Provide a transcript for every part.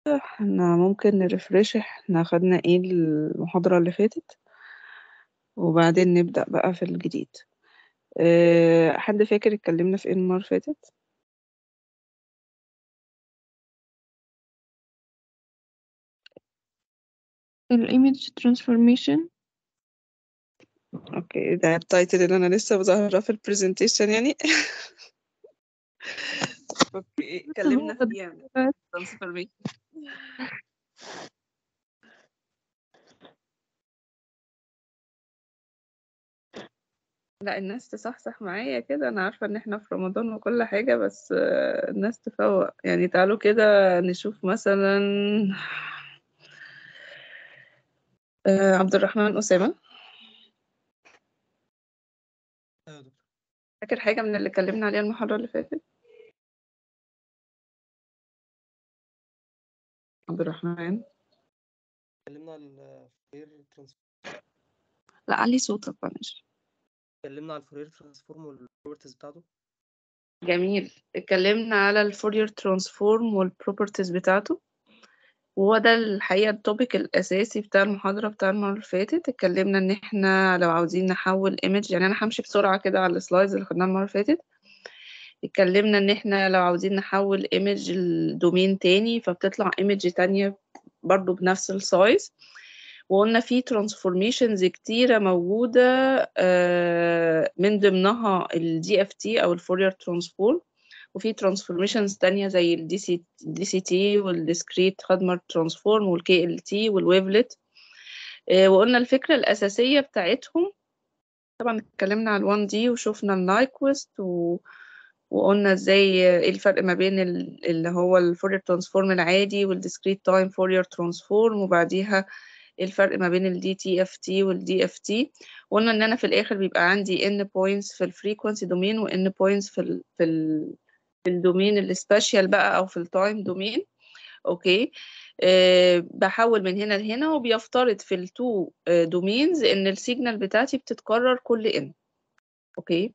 احنا ممكن نرفرش احنا خدنا ايه المحاضرة اللي فاتت وبعدين نبدأ بقى في الجديد أه حد فاكر اتكلمنا في ايه المرة اللي فاتت الإيمج ترانسفورميشن اوكي ده التايتل اللي انا لسه بظهرها في البرزنتيشن يعني اوكي اتكلمنا هو فيه يعني ده. transformation لا الناس تصحصح معايا كده انا عارفة ان احنا في رمضان وكل حاجة بس آه، الناس تفوق يعني تعالوا كده نشوف مثلا آه، عبد الرحمن أسامة أيوة يا دكتور فاكر حاجة من اللي اتكلمنا عليها المحاضرة اللي فاتت عبد الرحمن اتكلمنا على الفورير ترانسفورم لا علي صوتك معلش اتكلمنا على الفورير ترانسفورم والبروبرتيز بتاعته جميل اتكلمنا على الفورير ترانسفورم والبروبرتيز بتاعته وهو ده الحقيقة التوبيك الأساسي بتاع المحاضرة بتاع المرة اللي فاتت اتكلمنا إن احنا لو عاوزين نحول ايمج يعني أنا همشي بسرعة كده على السلايدز اللي خدناها المرة اللي فاتت اتكلمنا إن احنا لو عاوزين نحول ايمج لدومين تاني فبتطلع ايمج تانية برضو بنفس السايز وقلنا في ترانسفورميشنز كتيرة موجودة آه، من ضمنها ال DFT أو الفورير ترانسفورم وفي ترانسفورميشنز تانية زي ال DC DCT والديسكريت هادمر ترانسفورم والكي ال تي والويفلت وقلنا الفكرة الأساسية بتاعتهم طبعا اتكلمنا على ال 1 دي وشوفنا النايكوست و... وقلنا ازاي ايه الفرق ما بين ال- اللي هو الفورير ترانسفورم العادي والديسكريت تايم فورير ترانسفورم وبعديها ايه الفرق ما بين ال DTFT وال DFT وقلنا ان انا في الاخر بيبقى عندي n points في الفريكونسي دومين و n points في ال في ال في الدومين السبيشال بقى او في التايم دومين اوكي أه بحول من هنا لهنا وبيفترض في التو دومينز ان السيجنال بتاعتي بتتكرر كل n اوكي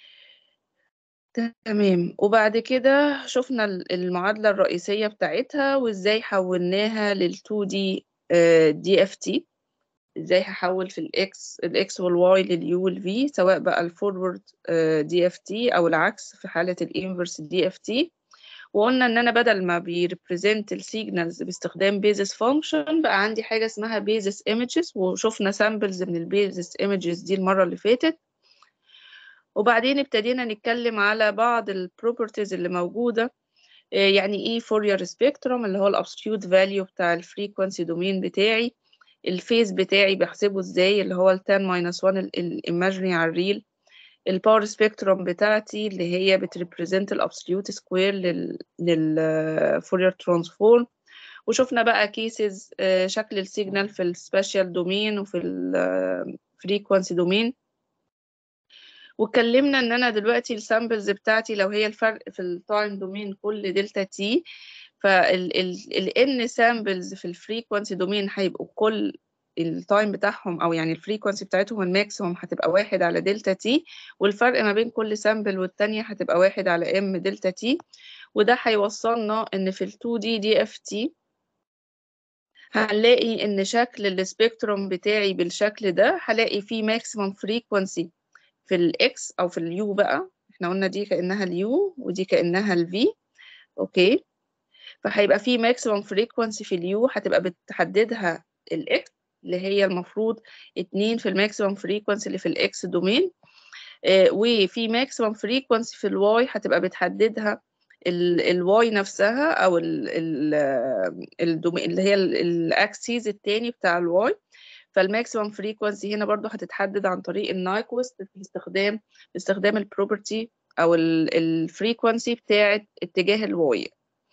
تمام وبعد كده شفنا ال- المعادلة الرئيسية بتاعتها وازاي حولناها لل 2D دي اف تي ازاي هحول في الاكس الاكس والواي لليو والفي سواء بقى الفورورد دي اف تي او العكس في حالة الانفرس دي اف تي وقلنا ان انا بدل ما بيريبريزنت السيجنالز باستخدام بيزس فانكشن بقى عندي حاجة اسمها بيزس ايمجز وشفنا سامبلز من البيزس ايمجز دي المرة اللي فاتت وبعدين ابتدينا نتكلم على بعض البروبرتيز اللي موجودة آه، يعني ايه فورير سبيكتروم اللي هو الابسوليوت فاليو بتاع الفريكوانسي دومين بتاعي الفيز بتاعي بحسبه ازاي اللي هو ال 10 minus 1 الايماجينري على الريل الباور سبيكتروم بتاعتي اللي هي بتريبريزنت الابسوليوت سكوير لل للفورير ترانسفورم وشفنا بقى كيسز شكل السيجنال في السبيشال دومين وفي الفريكوانسي دومين واتكلمنا ان انا دلوقتي السامبلز بتاعتي لو هي الفرق في التايم دومين كل دلتا تي فال ال ان سامبلز في الفريكوانسي دومين هيبقوا كل التايم بتاعهم او يعني الفريكوانسي بتاعتهم الماكسيموم هتبقى واحد على دلتا تي والفرق ما بين كل سامبل والتانية هتبقى واحد على ام دلتا تي وده هيوصلنا ان في ال 2 دي دي اف تي هنلاقي ان شكل السبيكتروم بتاعي بالشكل ده هلاقي فيه ماكسيموم فريكوانسي في الاكس او في اليو بقى احنا قلنا دي كانها اليو ودي كانها الفي اوكي فهيبقى في ماكسيمم فريكوانسي في اليو هتبقى بتحددها الاكس اللي هي المفروض اتنين في الماكسيمم فريكوانسي اللي في الاكس دومين آه وفي ماكسيمم فريكوانسي في الواي هتبقى بتحددها الواي نفسها او ال ال الدومين اللي هي الاكسيز التاني بتاع الواي فالماكسيمم فريكوانسي هنا برضو هتتحدد عن طريق النايكوست باستخدام باستخدام البروبرتي او الفريكوانسي بتاعه اتجاه الواي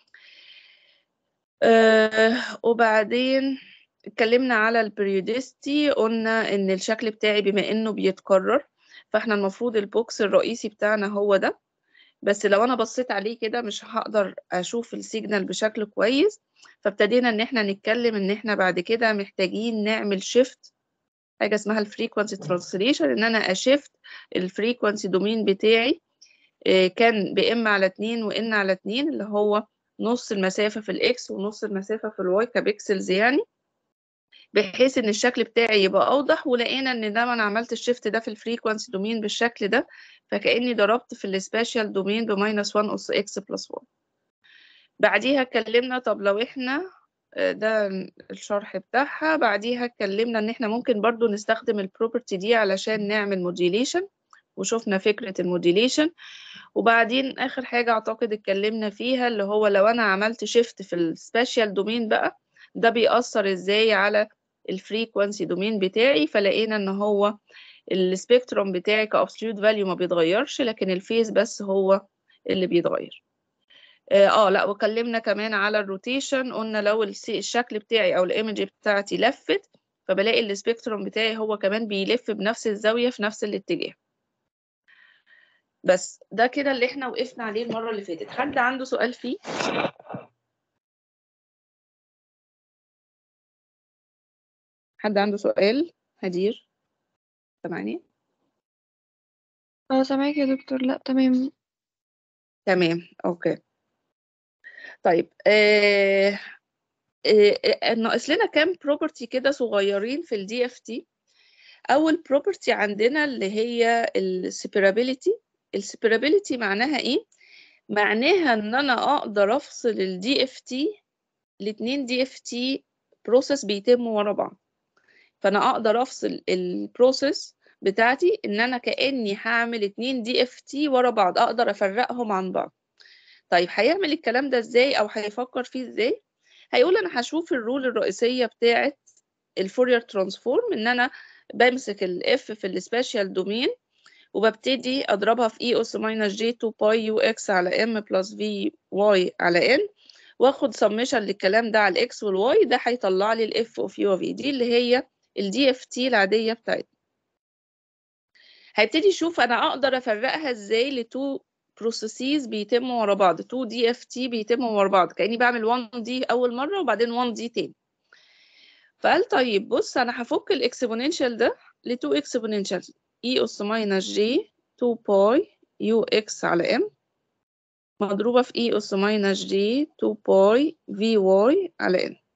آه وبعدين اتكلمنا على البريودستي قلنا ان الشكل بتاعي بما انه بيتكرر فاحنا المفروض البوكس الرئيسي بتاعنا هو ده بس لو انا بصيت عليه كده مش هقدر اشوف السيجنال بشكل كويس فابتدينا ان احنا نتكلم ان احنا بعد كده محتاجين نعمل شيفت حاجه اسمها الفريكوانسي ترانسليشن ان انا اشيفت الفريكوانسي دومين بتاعي آه، كان بام على 2 وان على 2 اللي هو نص المسافة في الإكس ونص المسافة في الواي كبيكسلز يعني بحيث ان الشكل بتاعي يبقى اوضح ولقينا ان ده انا عملت الشيفت ده في الفريكوانسي دومين بالشكل ده فكاني ضربت في السبيشال دومين بماينس 1 اس اكس بلس 1 بعديها اتكلمنا طب لو احنا آه، ده الشرح بتاعها بعديها اتكلمنا ان احنا ممكن برضو نستخدم البروبرتي دي علشان نعمل موديليشن وشوفنا فكرة الموديليشن وبعدين اخر حاجة اعتقد اتكلمنا فيها اللي هو لو انا عملت شيفت في السبيشال دومين بقى ده بيأثر ازاي على الفريكوانسي دومين بتاعي فلقينا ان هو السبيكتروم بتاعي كابسوليوت فاليو ما بيتغيرش لكن الفيز بس هو اللي بيتغير اه آه، لا وكلمنا كمان على الروتيشن قلنا لو الس- الشكل بتاعي او الايمج بتاعتي لفت فبلاقي السبيكتروم بتاعي هو كمان بيلف بنفس الزاوية في نفس الاتجاه بس ده كده اللي احنا وقفنا عليه المرة اللي فاتت حد عنده سؤال فيه حد عنده سؤال هدير سامعني اه سامعك يا دكتور لا تمام تمام اوكي طيب آه آه آه، ناقص لنا كام بروبرتي كده صغيرين في الدي اف تي اول بروبرتي عندنا اللي هي السيبرابيليتي السيبرابيليتي معناها ايه معناها ان انا اقدر افصل الدي اف تي الاتنين دي اف تي بروسيس بيتموا ورا بعض فانا اقدر افصل البروسيس بتاعتي ان انا كاني هعمل اتنين دي اف تي ورا بعض اقدر افرقهم عن بعض طيب هيعمل الكلام ده ازاي او هيفكر فيه ازاي هيقول انا هشوف الرول الرئيسيه بتاعه الفورير ترانسفورم ان انا بمسك الاف في السبيشال دومين وببتدي اضربها في اي اس ماينس جي 2 باي يو اكس على ام بلس في واي على ان واخد سمشن للكلام ده على الاكس والواي ده هيطلع لي الاف اوف يو في دي اللي هي الدي اف تي العاديه بتاعتنا هيبتدي يشوف انا اقدر افرقها ازاي لتو بروسيسز بيتموا ورا بعض 2 دي اف تي بيتموا ورا بعض كاني بعمل 1 دي اول مره وبعدين 1 دي تاني فقال طيب بص انا هفك الاكسبوننشال ده ل 2 اكسبوننشال اي اس ماينس جي 2 باي يو اكس على ام مضروبه في اي اس ماينس جي 2 باي في واي على ان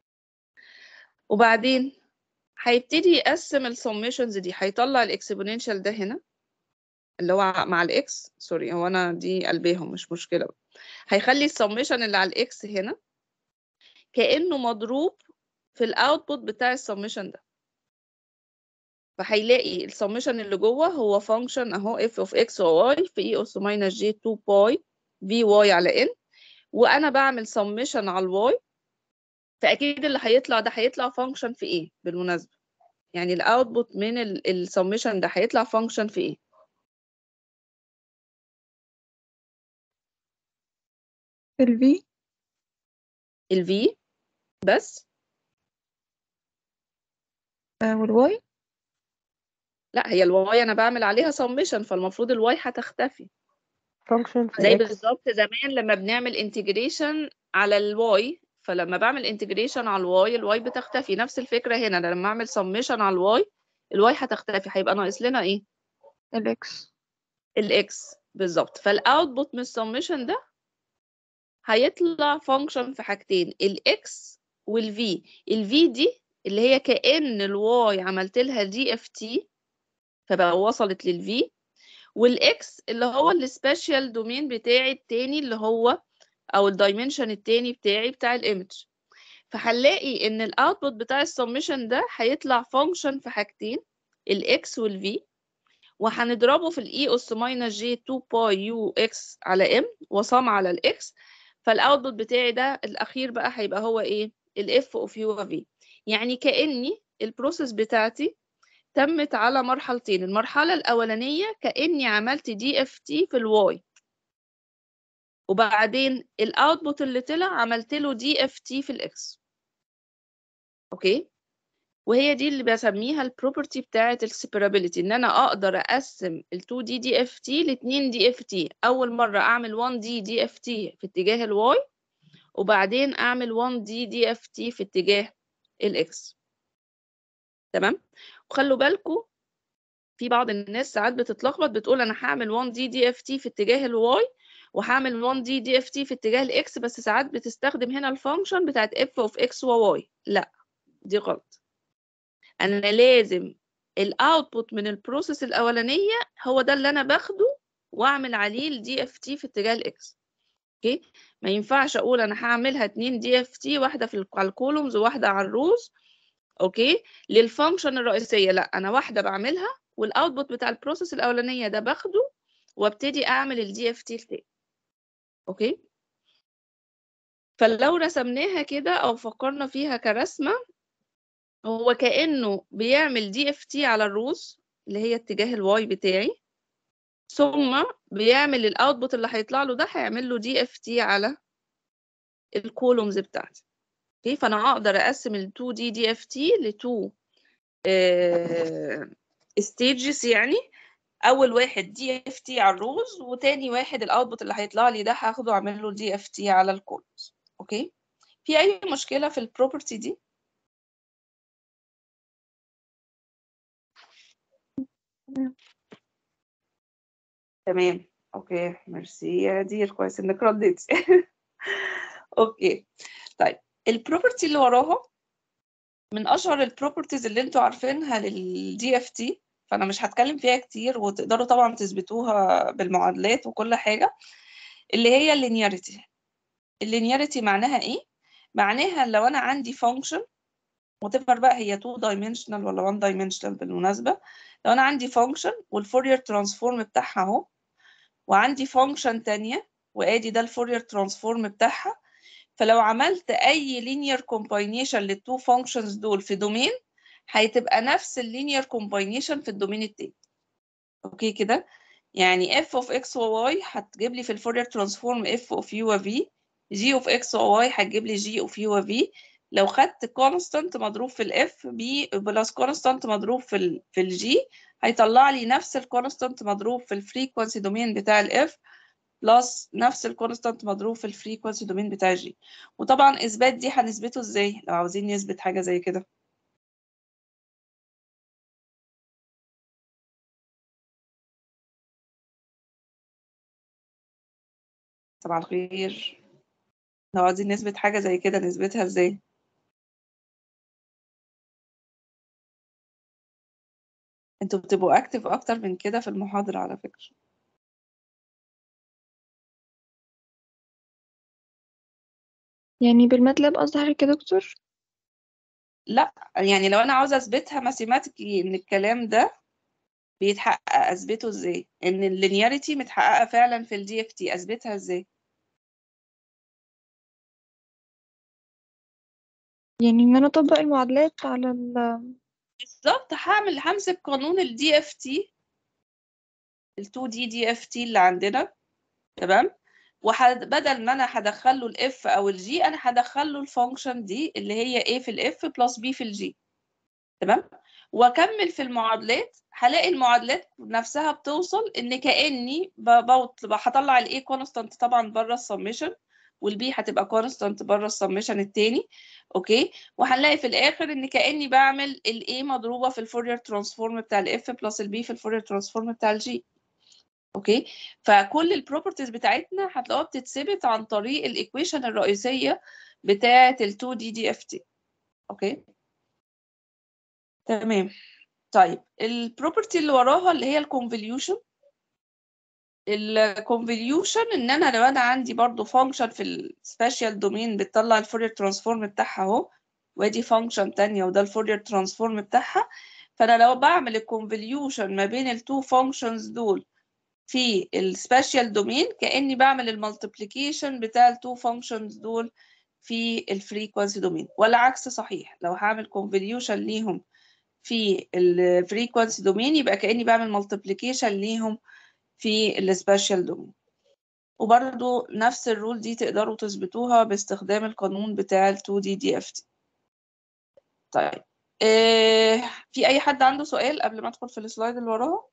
وبعدين هيبتدي يقسم السميشنز دي هيطلع الاكسبوننشال ده هنا اللي هو مع الاكس سوري هو انا دي قلبيهم مش مشكله بقى. هيخلي السميشن اللي على الاكس هنا كانه مضروب في الاوتبوت بتاع السميشن ده فهيلاقي السميشن اللي جوه هو فانكشن اهو اف اوف اكس وواي في اي اس ماينس جي 2 باي في واي على ان وانا بعمل سميشن على الواي فاكيد اللي هيطلع ده هيطلع فانكشن في ايه بالمناسبه يعني الاوتبوت من السميشن ده هيطلع فانكشن في ايه في الفي الفي بس آه والواي لا هي الواي انا بعمل عليها سميشن فالمفروض الواي هتختفي فانكشن في زي الاكس بالظبط زمان لما بنعمل انتجريشن على الواي فلما بعمل انتجريشن على الواي الواي بتختفي نفس الفكره هنا أنا لما اعمل سميشن على الواي الواي هتختفي هيبقى ناقص لنا ايه الاكس الاكس بالظبط فالاوتبوت من السميشن ده هيطلع فانكشن في حاجتين الاكس والفي الفي دي اللي هي كأن الواي عملت لها دي اف تي فبقى وصلت للفي والاكس اللي هو السبيشال دومين بتاعي التاني اللي هو او الدايمنشن التاني بتاعي بتاع الايمج فهنلاقي ان الاوتبوت بتاع السميشن ده هيطلع فانكشن في حاجتين الاكس والفي وهنضربه في الاي اس ماينس جي 2 باي يو اكس على ام وصم على الاكس فالاوتبوت بتاعي ده الاخير بقى هيبقى هو ايه الاف اوف يو في يعني كاني البروسيس بتاعتي تمت على مرحلتين المرحله الاولانيه كاني عملت دي اف تي في الواي وبعدين الاوتبوت اللي طلع عملت له دي اف تي في الاكس اوكي وهي دي اللي بسميها البروبرتي بتاعه السيبرابيليتي ان انا اقدر اقسم ال2 دي دي اف تي ل 2 دي اف تي اول مره اعمل 1 دي دي اف تي في اتجاه الواي وبعدين اعمل 1 دي دي اف تي في اتجاه الاكس تمام وخلوا بالكم في بعض الناس ساعات بتتلخبط بتقول انا هعمل 1 دي دي اف تي في اتجاه الواي وهعمل 1 دي دي اف تي في اتجاه الاكس بس ساعات بتستخدم هنا الفانكشن بتاعت اف اوف اكس وواي لا دي غلط انا لازم الاوتبوت من البروسيس الاولانيه هو ده اللي انا باخده واعمل عليه الدي اف تي في اتجاه الاكس اوكي ما ينفعش اقول انا هعملها 2 دي اف تي واحده في على الكولومز وواحده على الروز اوكي للفانكشن الرئيسيه لا انا واحده بعملها والاوتبوت بتاع البروسيس الاولانيه ده باخده وابتدي اعمل الدي اف تي التاني اوكي فلو رسمناها كده او فكرنا فيها كرسمه هو كانه بيعمل دي اف تي على الروز اللي هي اتجاه الواي بتاعي ثم بيعمل الاوتبوت اللي هيطلع له ده هيعمل له دي اف تي على الكولومز بتاعتي اوكي فانا اقدر اقسم ال 2 دي دي اف تي ل 2 ستيجز يعني اول واحد دي اف تي على الروز وتاني واحد الاوتبوت اللي هيطلع لي ده هاخده اعمل له دي اف تي على الكولومز اوكي في اي مشكله في البروبرتي دي تمام اوكي ميرسي يا دير كويس انك رديتي اوكي طيب البروبرتي اللي وراها من اشهر البروبرتيز اللي انتوا عارفينها للدي اف تي فانا مش هتكلم فيها كتير وتقدروا طبعا تثبتوها بالمعادلات وكل حاجه اللي هي اللينياريتي اللينياريتي معناها ايه معناها لو انا عندي فانكشن وتفر بقى هي 2 دايمنشنال ولا 1 دايمنشنال بالمناسبه لو انا عندي فانكشن والفورير ترانسفورم بتاعها اهو وعندي فانكشن تانية وادي ده الفورير ترانسفورم بتاعها فلو عملت اي linear combination للتو functions دول في دومين هتبقى نفس اللينير كومباينيشن في الدومين التاني اوكي كده يعني f of x و y هتجيب لي في الفورير ترانسفورم f of u و v g of x و y هتجيب لي g of u و v لو خدت constant مضروب في ال f b بلس constant مضروب في ال في ال g هيطلع لي نفس الكونستانت مضروب في الفريكوانسي دومين بتاع ال f بلس نفس الكونستانت مضروب في الفريكوانسي دومين بتاع g وطبعا اثبات دي هنثبته ازاي لو عاوزين نثبت حاجه زي كده صباح الخير لو عاوزين نثبت حاجه زي كده نثبتها ازاي انتوا بتبقوا اكتف اكتر من كده في المحاضره على فكره يعني بالماتلاب قصدي حضرتك يا دكتور لا يعني لو انا عاوزه اثبتها ماثيماتيكي ان الكلام ده بيتحقق اثبته ازاي ان اللينياريتي متحققه فعلا في الدي اف تي اثبتها ازاي يعني ان انا اطبق المعادلات على ال بالظبط هعمل همسك قانون الدي اف تي ال 2 دي دي اف تي اللي عندنا تمام وبدل ما انا هدخل له الاف او الجي انا هدخل له الفانكشن دي اللي هي a في الاف بلس b في الجي تمام واكمل في المعادلات هلاقي المعادلات نفسها بتوصل ان كاني بوط هطلع الاي كونستانت طبعا بره السمشن والبي هتبقى كونستانت بره السمشن التاني اوكي وهنلاقي في الاخر ان كاني بعمل الاي مضروبه في الفورير ترانسفورم بتاع الاف بلس البي في الفورير ترانسفورم بتاع الجي اوكي فكل البروبرتيز بتاعتنا هتلاقوها بتتثبت عن طريق الايكويشن الرئيسيه بتاعه ال 2 دي دي اف تي اوكي تمام طيب البروبرتي اللي وراها اللي هي الكونفوليوشن الكونفوليوشن ان انا لو انا عندي برضو فانكشن في السبيشال دومين بتطلع الفورير ترانسفورم بتاعها اهو وادي فانكشن تانية وده الفورير ترانسفورم بتاعها فانا لو بعمل الكونفوليوشن ما بين التو فانكشنز دول في السبيشال دومين كاني بعمل المالتيبليكيشن بتاع التو فانكشنز دول في الفريكوانسي دومين والعكس صحيح لو هعمل كونفوليوشن ليهم في الفريكوانسي دومين يبقى كاني بعمل مالتيبليكيشن ليهم في السبيشال دومين وبرضو نفس الرول دي تقدروا تثبتوها باستخدام القانون بتاع ال 2 دي دي اف تي طيب إيه في اي حد عنده سؤال قبل ما ادخل في السلايد اللي وراها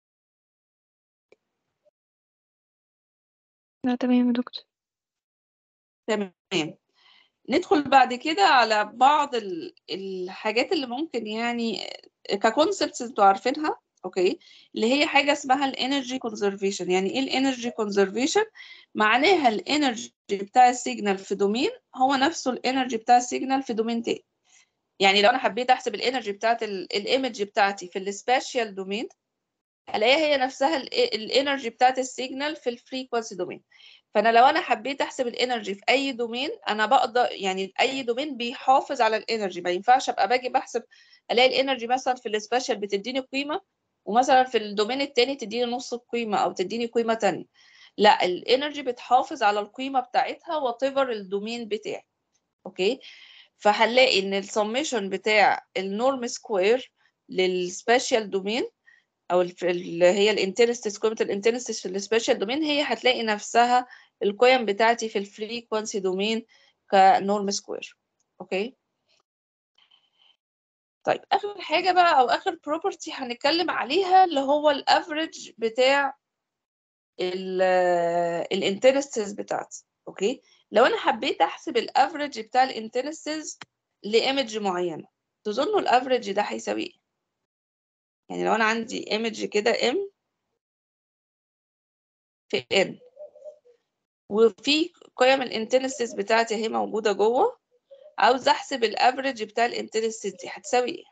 لا تمام يا دكتور تمام ندخل بعد كده على بعض ال- الحاجات اللي ممكن يعني ككونسبتس انتوا عارفينها اوكي اللي هي حاجه اسمها الانرجي كونزرفيشن يعني ايه الانرجي كونزرفيشن معناها الانرجي بتاع السيجنال في دومين هو نفسه الانرجي بتاع السيجنال في دومين تاني يعني لو انا حبيت احسب الانرجي بتاعت الايمج بتاعتي في السباشيال دومين هلاقيها هي نفسها الانرجي بتاعت السيجنال في الفريكوانسي دومين فانا لو انا حبيت احسب الانرجي في اي دومين انا بقدر يعني اي دومين بيحافظ على الانرجي ما ينفعش ابقى باجي بحسب الاقي الانرجي مثلا في السبيشال بتديني قيمه ومثلا في الدومين التاني تديني نص القيمه او تديني قيمه تانية لا الانرجي بتحافظ على القيمه بتاعتها وات ايفر الدومين بتاعي اوكي فهنلاقي ان السميشن بتاع النورم سكوير للسبيشال دومين او اللي هي الانترستس قيمه الانترستس في السبيشال دومين هي هتلاقي نفسها القيم بتاعتي في الفريكوانسي دومين كنورم سكوير اوكي طيب اخر حاجه بقى او اخر بروبرتي هنتكلم عليها اللي هو الافريج بتاع الانترستس بتاعتي اوكي لو انا حبيت احسب الافريج بتاع الانترستس لايمج معينه تظنوا الافريج ده هيساوي ايه يعني لو انا عندي ايمج كده ام في ان وفي قيم الانتنسيس بتاعتي اهي موجوده جوه عاوز احسب الافريج بتاع الانتنسيس دي هتساوي ايه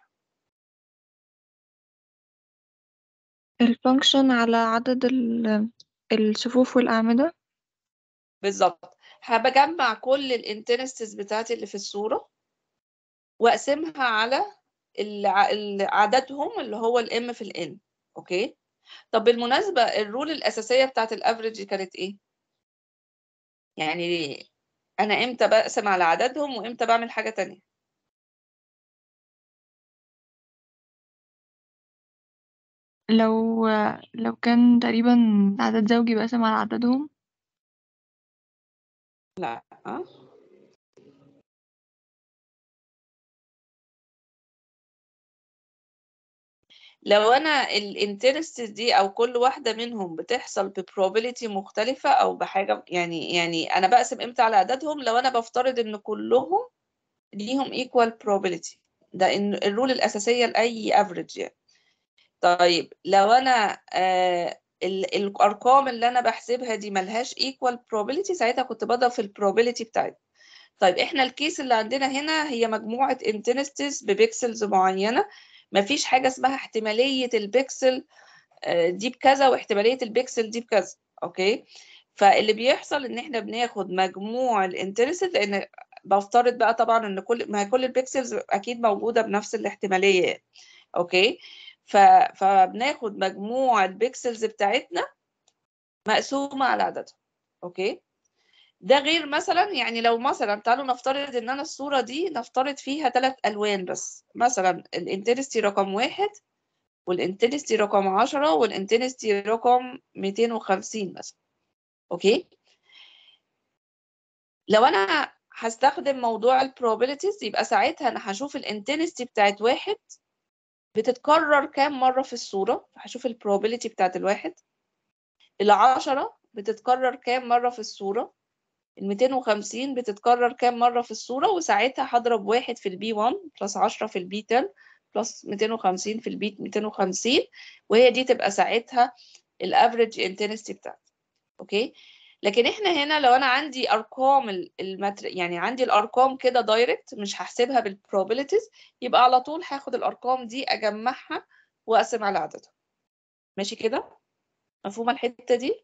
الفانكشن على عدد ال- الصفوف والأعمدة بالظبط هبجمع كل الانتنسيس بتاعتي اللي في الصوره واقسمها على الع- ال- عددهم اللي هو الام في الان اوكي طب بالمناسبه الرول الاساسيه بتاعت الافريج كانت ايه يعني انا امتى بقسم على عددهم وامتى بعمل حاجه تانية لو لو كان تقريبا عدد زوجي بقسم على عددهم لا أه؟ لو انا الانترست دي او كل واحده منهم بتحصل ببروبابيلتي مختلفه او بحاجه يعني يعني انا بقسم امتى على عددهم لو انا بفترض ان كلهم ليهم equal probability ده إن الرول الاساسيه لاي افريج يعني طيب لو انا آه ال- الارقام اللي انا بحسبها دي ملهاش equal probability ساعتها كنت بضرب البروبابيلتي بتاعتها طيب احنا الكيس اللي عندنا هنا هي مجموعه انتنستس ببيكسلز معينه مفيش حاجه اسمها احتماليه البيكسل آه، دي بكذا واحتماليه البيكسل دي بكذا اوكي فاللي بيحصل ان احنا بناخد مجموع الانترست لان بفترض بقى طبعا ان كل ما هي كل البيكسلز اكيد موجوده بنفس الاحتماليه يعني. اوكي ف... فبناخد مجموع البيكسلز بتاعتنا مقسومه على عددها اوكي ده غير مثلا يعني لو مثلا تعالوا نفترض ان انا الصوره دي نفترض فيها ثلاث الوان بس مثلا الانتنستي رقم واحد والانتنستي رقم 10 والانتنستي رقم 250 مثلا اوكي لو انا هستخدم موضوع البروبابيلتيز يبقى ساعتها انا هشوف الانتنستي بتاعت واحد بتتكرر كام مرة في الصورة هشوف البروبابيلتي بتاعت الواحد العشرة بتتكرر كام مرة في الصورة ال 250 بتتكرر كام مرة في الصورة وساعتها هضرب واحد في البي 1 بلس 10 في البي 10 بلس 250 في البي 250 وهي دي تبقى ساعتها الافريج انتنستي بتاعتي اوكي لكن احنا هنا لو انا عندي ارقام ال- المتر يعني عندي الارقام كده دايركت مش هحسبها بالبروبابيلتيز يبقى على طول هاخد الارقام دي اجمعها واقسم على عددها ماشي كده مفهومه الحته دي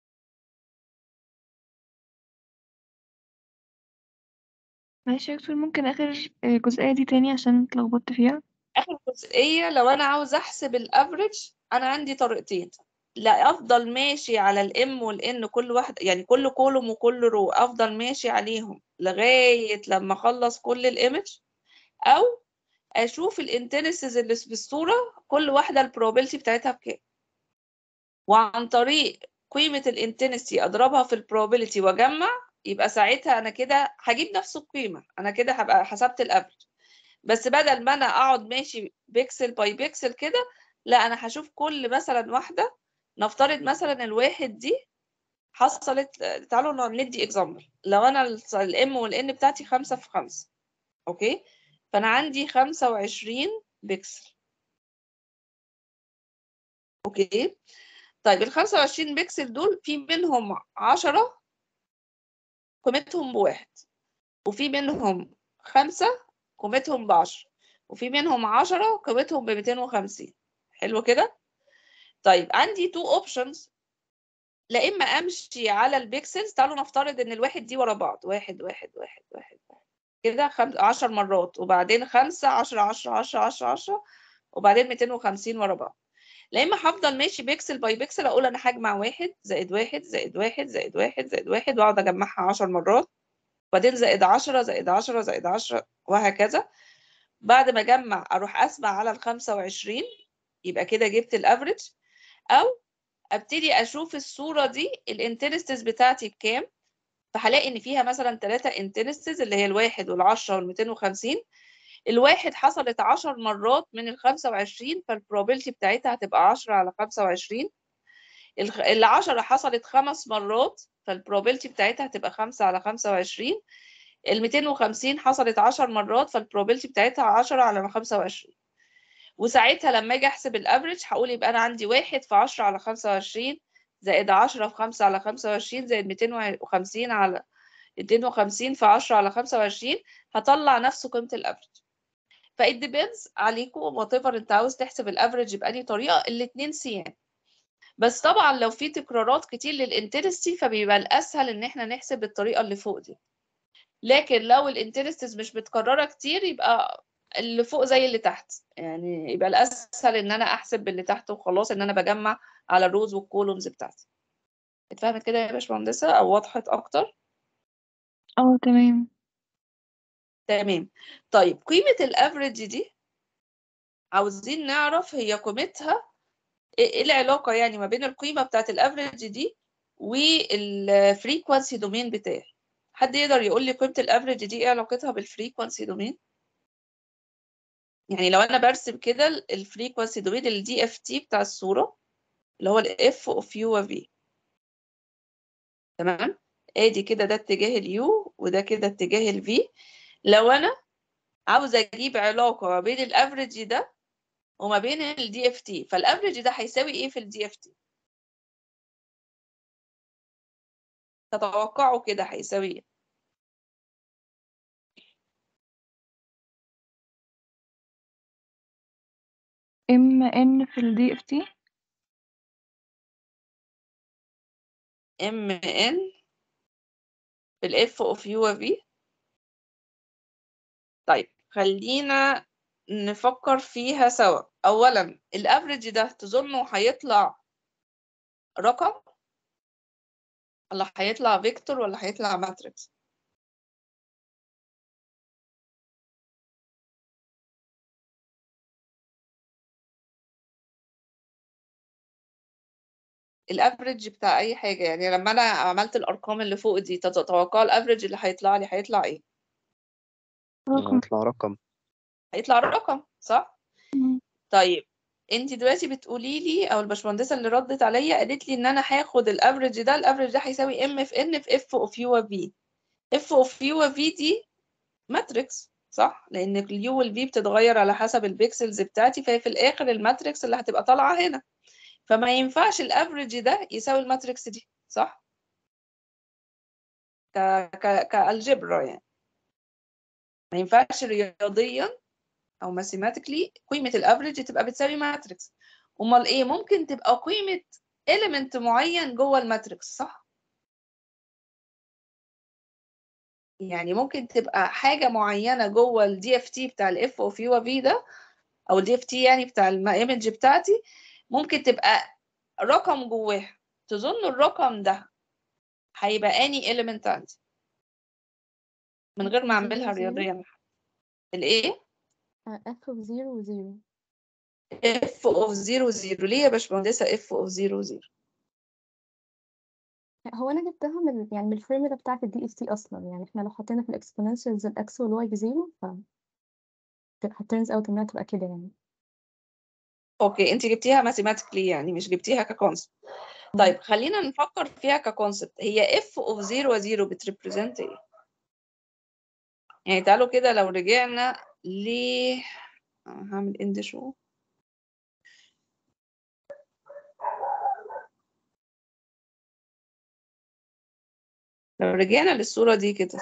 ماشي يا دكتور ممكن آخر جزئية دي تاني عشان اتلخبطت فيها اخر جزئيه لو انا عاوز احسب الافريج انا عندي طريقتين لا افضل ماشي على الام والان كل واحد يعني كل كولوم وكل رو افضل ماشي عليهم لغايه لما اخلص كل الايمج او اشوف الانتنسز اللي في الصوره كل واحده البروبابيلتي بتاعتها بكام وعن طريق قيمه الانتنسي اضربها في البروبابيلتي واجمع يبقى ساعتها انا كده هجيب نفس القيمه انا كده هبقى حسبت الافريج بس بدل ما انا اقعد ماشي بيكسل باي بيكسل كده لا انا هشوف كل مثلا واحده نفترض مثلا الواحد دي حصلت تعالوا ندي اكزامبل لو انا الام والان بتاعتي خمسة في خمسة اوكي فانا عندي خمسة وعشرين بيكسل اوكي طيب ال 25 بكسل دول في منهم 10 قيمتهم بواحد وفي منهم خمسة قيمتهم بعشرة وفي منهم عشرة قيمتهم ب 250 حلو كده طيب عندي تو اوبشنز لا اما امشي على البيكسلز تعالوا نفترض ان الواحد دي ورا بعض واحد واحد واحد واحد, واحد. كده خم... 10 مرات وبعدين خمسة 10 10 10 10 10 وبعدين 250 ورا بعض لا اما هفضل ماشي بيكسل باي بيكسل اقول انا هجمع واحد زائد واحد زائد واحد زائد واحد زائد واحد واقعد اجمعها 10 مرات وبعدين زائد 10 زائد 10 زائد 10 وهكذا بعد ما اجمع اروح اسمع على ال 25 يبقى كده جبت الافريج او ابتدي اشوف الصوره دي الانترستس بتاعتي بكام فهلاقي ان فيها مثلا ثلاثة انترستس اللي هي الواحد والعشرة والميتين وخمسين الواحد حصلت عشر مرات من الخمسة وعشرين فالبروبابيلتي بتاعتها هتبقى عشرة على خمسة وعشرين العشرة حصلت خمس مرات فالبروبابيلتي بتاعتها هتبقى خمسة على خمسة وعشرين الميتين وخمسين حصلت عشر مرات فالبروبابيلتي بتاعتها عشرة على خمسة وعشرين وساعتها لما اجي احسب الافريج هقول يبقى انا عندي واحد في عشرة على خمسة وعشرين زائد عشرة في خمسة على خمسة وعشرين زائد ميتين وخمسين على ميتين وخمسين في عشرة على خمسة وعشرين هطلع نفس قيمة الافريج فإت ديبيندز عليكم وات ايفر انت عاوز تحسب الافريج بأنهي طريقة الاتنين سيان بس طبعا لو في تكرارات كتير للانترستي فبيبقى الاسهل ان احنا نحسب بالطريقة اللي فوق دي لكن لو الانترستس مش متكررة كتير يبقى اللي فوق زي اللي تحت يعني يبقى الاسهل ان انا احسب باللي تحت وخلاص ان انا بجمع على الروز والكولومز بتاعتي اتفهمت كده يا باشمهندسة او وضحت اكتر اه تمام تمام طيب قيمة الافريج دي عاوزين نعرف هي قيمتها ايه العلاقة يعني ما بين القيمة بتاعت الافريج دي والفريكوانسي دومين بتاعي حد يقدر يقول لي قيمة الافريج دي ايه علاقتها بالفريكوانسي دومين يعني لو انا برسم كده الفريكوانسي دومين الدي اف تي بتاع الصورة اللي هو الاف اوف يو وفي تمام ادي كده ده اتجاه اليو وده كده اتجاه الفي لو انا عاوزه اجيب علاقه ما بين الافريج ده وما بين الدي اف تي فالافريج ده هيساوي ايه في الدي اف تي تتوقعوا كده هيساوي ايه ام ان في الدي اف تي ام ان في الاف اوف يو وفي طيب خلينا نفكر فيها سوا اولا الافريج ده تظنوا هيطلع رقم ولا هيطلع فيكتور ولا هيطلع ماتريكس الافريج بتاع اي حاجه يعني لما انا عملت الارقام اللي فوق دي تتوقع الافريج اللي هيطلع لي هيطلع ايه رقم هيطلع رقم هيطلع رقم صح مم. طيب انت دلوقتي بتقولي لي او الباشمهندسه اللي ردت عليا قالت لي ان انا هاخد الافريج ده الافريج ده هيساوي ام في ان في اف اوف يو وفي اف اوف يو وفي دي ماتريكس صح لان اليو والفي بتتغير على حسب البيكسلز بتاعتي فهي في الاخر الماتريكس اللي هتبقى طالعه هنا فما ينفعش الافريج ده يساوي الماتريكس دي صح ك ك كالجبرا يعني ما ينفعش رياضيا او ماثيماتيكلي قيمه الافريج تبقى بتساوي ماتريكس امال ايه ممكن تبقى قيمه element معين جوه الماتريكس صح يعني ممكن تبقى حاجه معينه جوه الدي اف تي بتاع الاف اوف يو في ده او الدي اف تي يعني بتاع الايمج بتاعتي ممكن تبقى رقم جواها تظن الرقم ده هيبقى اني element عندي من غير ما اعملها زيرو زيرو. رياضيا الايه اف اوف زيرو وزيرو اف اوف 0 0 ليه يا باشمهندسه اف اوف 0 0 هو انا جبتها من يعني من الفورمولا بتاعت الدي اس تي اصلا يعني احنا لو حطينا في الاكسبوننشالز الاكس والواي بزيرو ف هترنز اوت انها تبقى كده يعني اوكي انت جبتيها ماثيماتيكلي يعني مش جبتيها ككونسبت طيب خلينا نفكر فيها ككونسبت هي اف اوف 0 و 0 بتريبريزنت ايه يعني تعالوا كده لو رجعنا ل هعمل اند شو لو رجعنا للصورة دي كده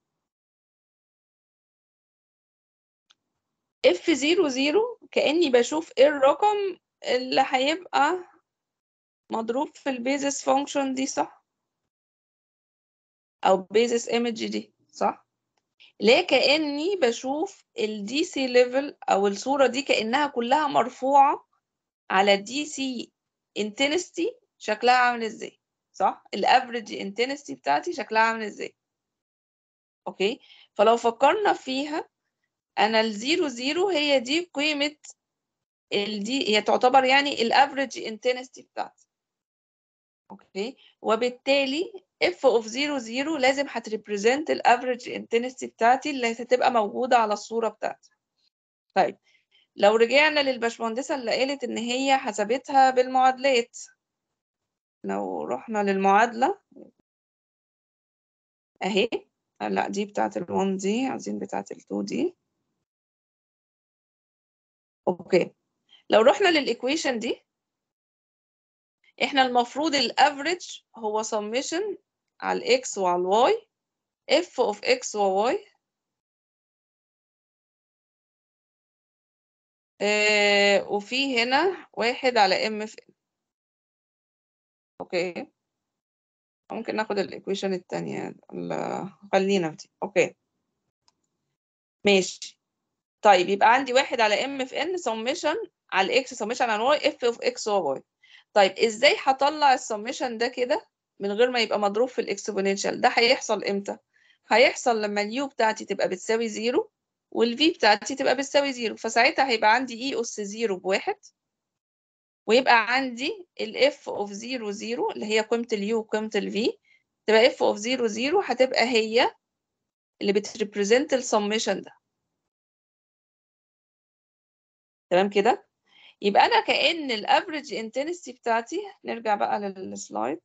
اف زيرو زيرو كأني بشوف ايه الرقم اللي هيبقى مضروب في البيزس فانكشن دي صح او بيزس ايمج دي صح ليه كأني بشوف الدي سي ليفل او الصورة دي كأنها كلها مرفوعة على الدي سي انتنستي شكلها عامل ازاي صح الافريج انتنستي بتاعتي شكلها عامل ازاي اوكي فلو فكرنا فيها انا الزيرو زيرو هي دي قيمة الدي هي تعتبر يعني الافريج انتنستي بتاعتي اوكي وبالتالي اف اوف زيرو زيرو لازم هتريبريزنت الافريج انتنستي بتاعتي اللي هتبقى موجودة على الصورة بتاعتي طيب لو رجعنا للبشمهندسة اللي قالت ان هي حسبتها بالمعادلات لو رحنا للمعادلة اهي لا دي بتاعت ال1 دي عايزين بتاعت ال2 دي اوكي لو رحنا للايكويشن دي احنا المفروض الافريج هو summation على الاكس وعلى الواي اف اوف اكس وواي آه وفي هنا واحد على ام في اوكي ممكن ناخد الايكويشن التانية ال- خلينا في دي اوكي ماشي طيب يبقى عندي واحد على ام في ان سمشن على الاكس سمشن على الواي اف اوف اكس وواي طيب ازاي هطلع السمشن ده كده من غير ما يبقى مضروب في الاكسبوننشال ده هيحصل امتى هيحصل لما اليو بتاعتي تبقى بتساوي زيرو والفي بتاعتي تبقى بتساوي زيرو فساعتها هيبقى عندي اي اس زيرو بواحد ويبقى عندي الاف اوف زيرو زيرو اللي هي قيمة اليو وقيمة الفي تبقى اف اوف زيرو زيرو هتبقى هي اللي بتريبريزنت السمشن ده تمام كده يبقى انا كأن الافريج انتنسي بتاعتي نرجع بقى للسلايد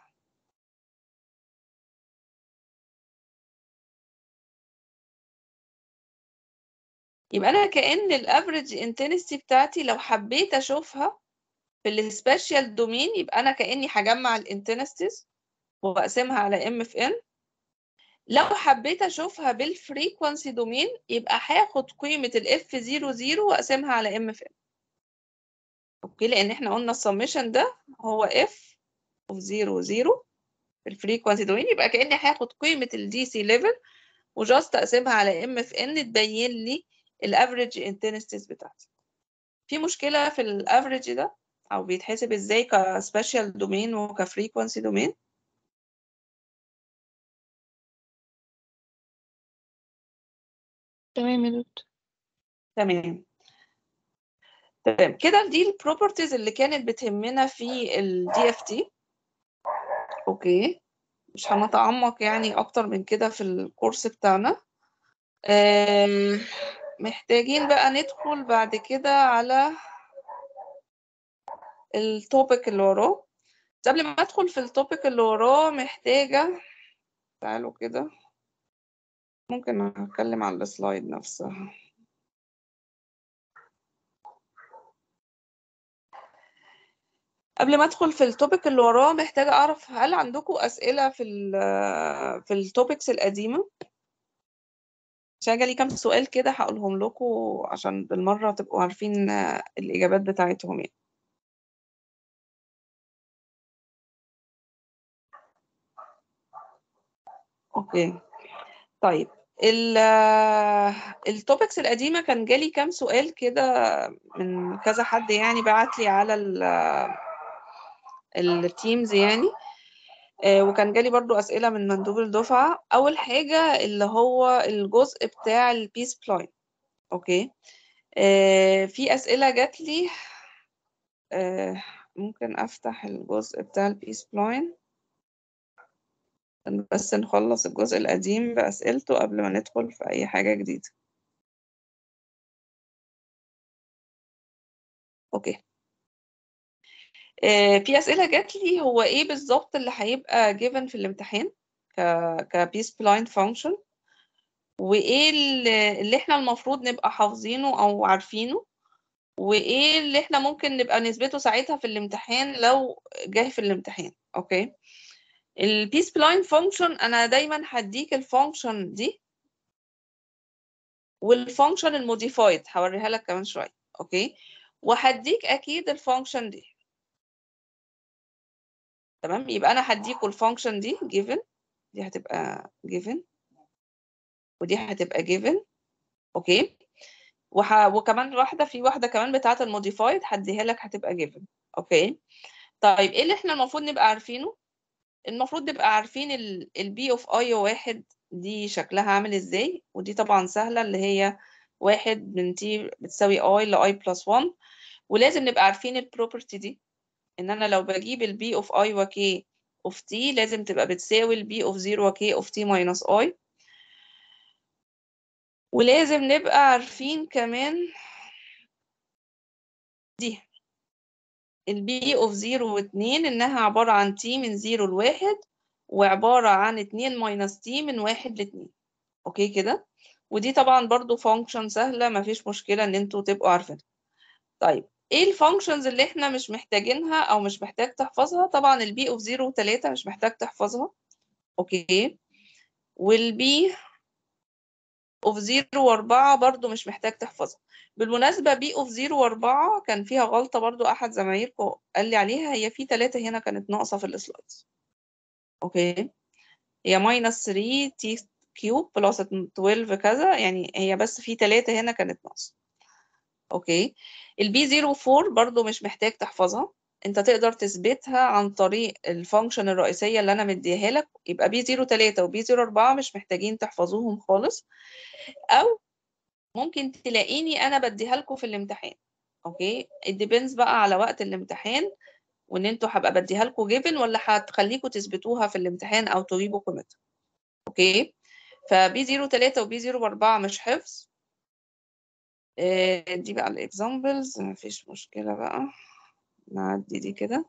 يبقى انا كأن الافريج انتنسي بتاعتي لو حبيت اشوفها في السبيشال دومين يبقى انا كأني هجمع الانتنستيز واقسمها على ام في ان لو حبيت اشوفها بالفريكوانسي دومين يبقى هاخد قيمة الاف 00 واقسمها على ام في ان اوكي لان احنا قلنا السمشن ده هو اف اوف 00 في الفريكوانسي دومين يبقى كأني هاخد قيمة الدي سي ليفل وجاست اقسمها على ام في ان تبين لي الافريج انتنستيز بتاعتي في مشكلة في الافريج ده او بيتحسب ازاي كسبيشال دومين وكفريكوانسي دومين تمام يا دكتور تمام تمام كده دي البروبرتيز اللي كانت بتهمنا في الدي اف تي اوكي مش هنتعمق يعني اكتر من كده في الكورس بتاعنا آم، محتاجين بقى ندخل بعد كده على التوبيك اللي وراه بس قبل ما ادخل في التوبيك اللي وراه محتاجة تعالوا كده ممكن هتكلم على السلايد نفسها قبل ما ادخل في التوبيك اللي وراه محتاجة اعرف هل عندكم اسئلة في ال في التوبكس القديمة عشان جالي كام سؤال كده هقولهم لكم عشان بالمرة تبقوا عارفين الإجابات بتاعتهم يعني اوكي طيب ال التوبكس القديمة كان جالي كام سؤال كده من كذا حد يعني بعت لي على التيمز يعني آه، وكان جالي برضو أسئلة من مندوب الدفعة أول حاجة اللي هو الجزء بتاع البيس بلاين أوكي آه، في أسئلة جات لي آه، ممكن أفتح الجزء بتاع البيس بلاين بس نخلص الجزء القديم بأسئلته قبل ما ندخل في أي حاجة جديدة أوكي آه، في أسئلة جات لي هو إيه بالظبط اللي هيبقى given في الامتحان ك ك piece blind function وإيه اللي اللي إحنا المفروض نبقى حافظينه أو عارفينه وإيه اللي إحنا ممكن نبقى نثبته ساعتها في الامتحان لو جه في الامتحان أوكي البي سبلاين فانكشن انا دايما هديك الفانكشن دي والفانكشن الموديفايد هوريها لك كمان شويه اوكي وهديك اكيد الفانكشن دي تمام يبقى انا هديكوا الفانكشن دي given دي هتبقى given ودي هتبقى given اوكي وح... وكمان واحده في واحده كمان بتاعه الموديفايد هديها لك هتبقى given اوكي طيب ايه اللي احنا المفروض نبقى عارفينه المفروض نبقى عارفين البي اوف اي واحد دي شكلها عامل ازاي ودي طبعا سهله اللي هي واحد من تي بتساوي اي لاي بلس 1 ولازم نبقى عارفين البروبرتي دي ان انا لو بجيب البي اوف اي وكي اوف تي لازم تبقى بتساوي البي اوف 0 وكي اوف تي ماينس اي ولازم نبقى عارفين كمان دي البي اوف 0 و2 انها عبارة عن تي من 0 لواحد وعبارة عن 2 ماينس تي من واحد لاتنين اوكي كده ودي طبعا برضو فانكشن سهلة مفيش مشكلة ان انتوا تبقوا عارفينها طيب ايه الفانكشنز اللي احنا مش محتاجينها او مش محتاج تحفظها طبعا البي اوف 0 و3 مش محتاج تحفظها اوكي والبي اوف 0 و4 برضو مش محتاج تحفظها بالمناسبة بي اوف 0 و4 كان فيها غلطة برضو احد زمايلكم قال لي عليها هي في 3 هنا كانت ناقصة في السلايدز اوكي هي ماينس 3 تي كيوب بلس 12 كذا يعني هي بس في 3 هنا كانت ناقصة اوكي البي 0 4 برضو مش محتاج تحفظها انت تقدر تثبتها عن طريق الفانكشن الرئيسيه اللي انا مديها لك يبقى بي 0 3 وبي 0 4 مش محتاجين تحفظوهم خالص او ممكن تلاقيني انا بديها لكم في الامتحان اوكي الديبينز بقى على وقت الامتحان وان انتوا هبقى بديها لكم جيفن ولا هتخليكم تثبتوها في الامتحان او تجيبوا قيمتها اوكي فبي 0 3 وبي 0 4 مش حفظ آه، دي بقى الاكزامبلز مفيش مشكله بقى نعدي دي كده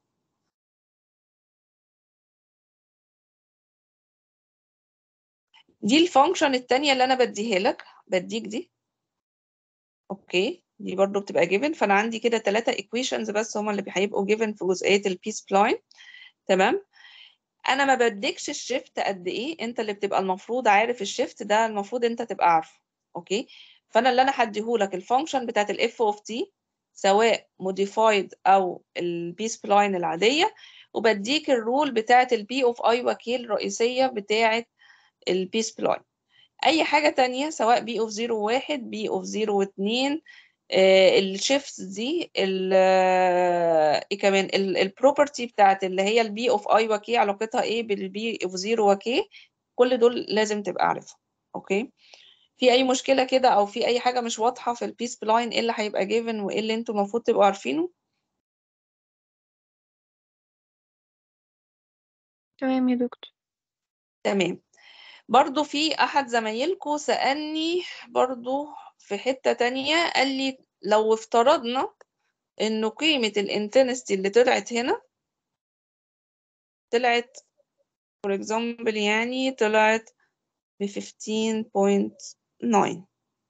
دي الفانكشن التانية اللي انا بديها لك بديك دي اوكي دي برضو بتبقى جيفن فانا عندي كده ثلاثة equations بس هما اللي هيبقوا جيفن في جزئية البي سبلاين تمام انا ما بديكش الشيفت قد ايه انت اللي بتبقى المفروض عارف الشيفت ده المفروض انت تبقى عارفه اوكي فانا اللي انا هديهولك الفانكشن بتاعت الاف اوف تي سواء موديفايد او البي سبلاين العاديه وبديك الرول بتاعت البي اوف اي وكيل الرئيسيه بتاعت البي سبلاين اي حاجه تانية سواء بي اوف 0 1 بي اوف 0 و2 الشيفتس دي ال ايه كمان البروبرتي بتاعت اللي هي البي اوف اي وكي علاقتها ايه بالبي اوف 0 وكي كل دول لازم تبقى عارفها اوكي في اي مشكله كده او في اي حاجه مش واضحه في البي سبلاين ايه اللي هيبقى جيفن وايه اللي انتوا المفروض تبقوا عارفينه تمام يا دكتور تمام برضو في احد زمايلكم سألني برضو في حتة تانية قال لي لو افترضنا انه قيمة الانتنستي اللي طلعت هنا طلعت for example يعني طلعت ب 15.9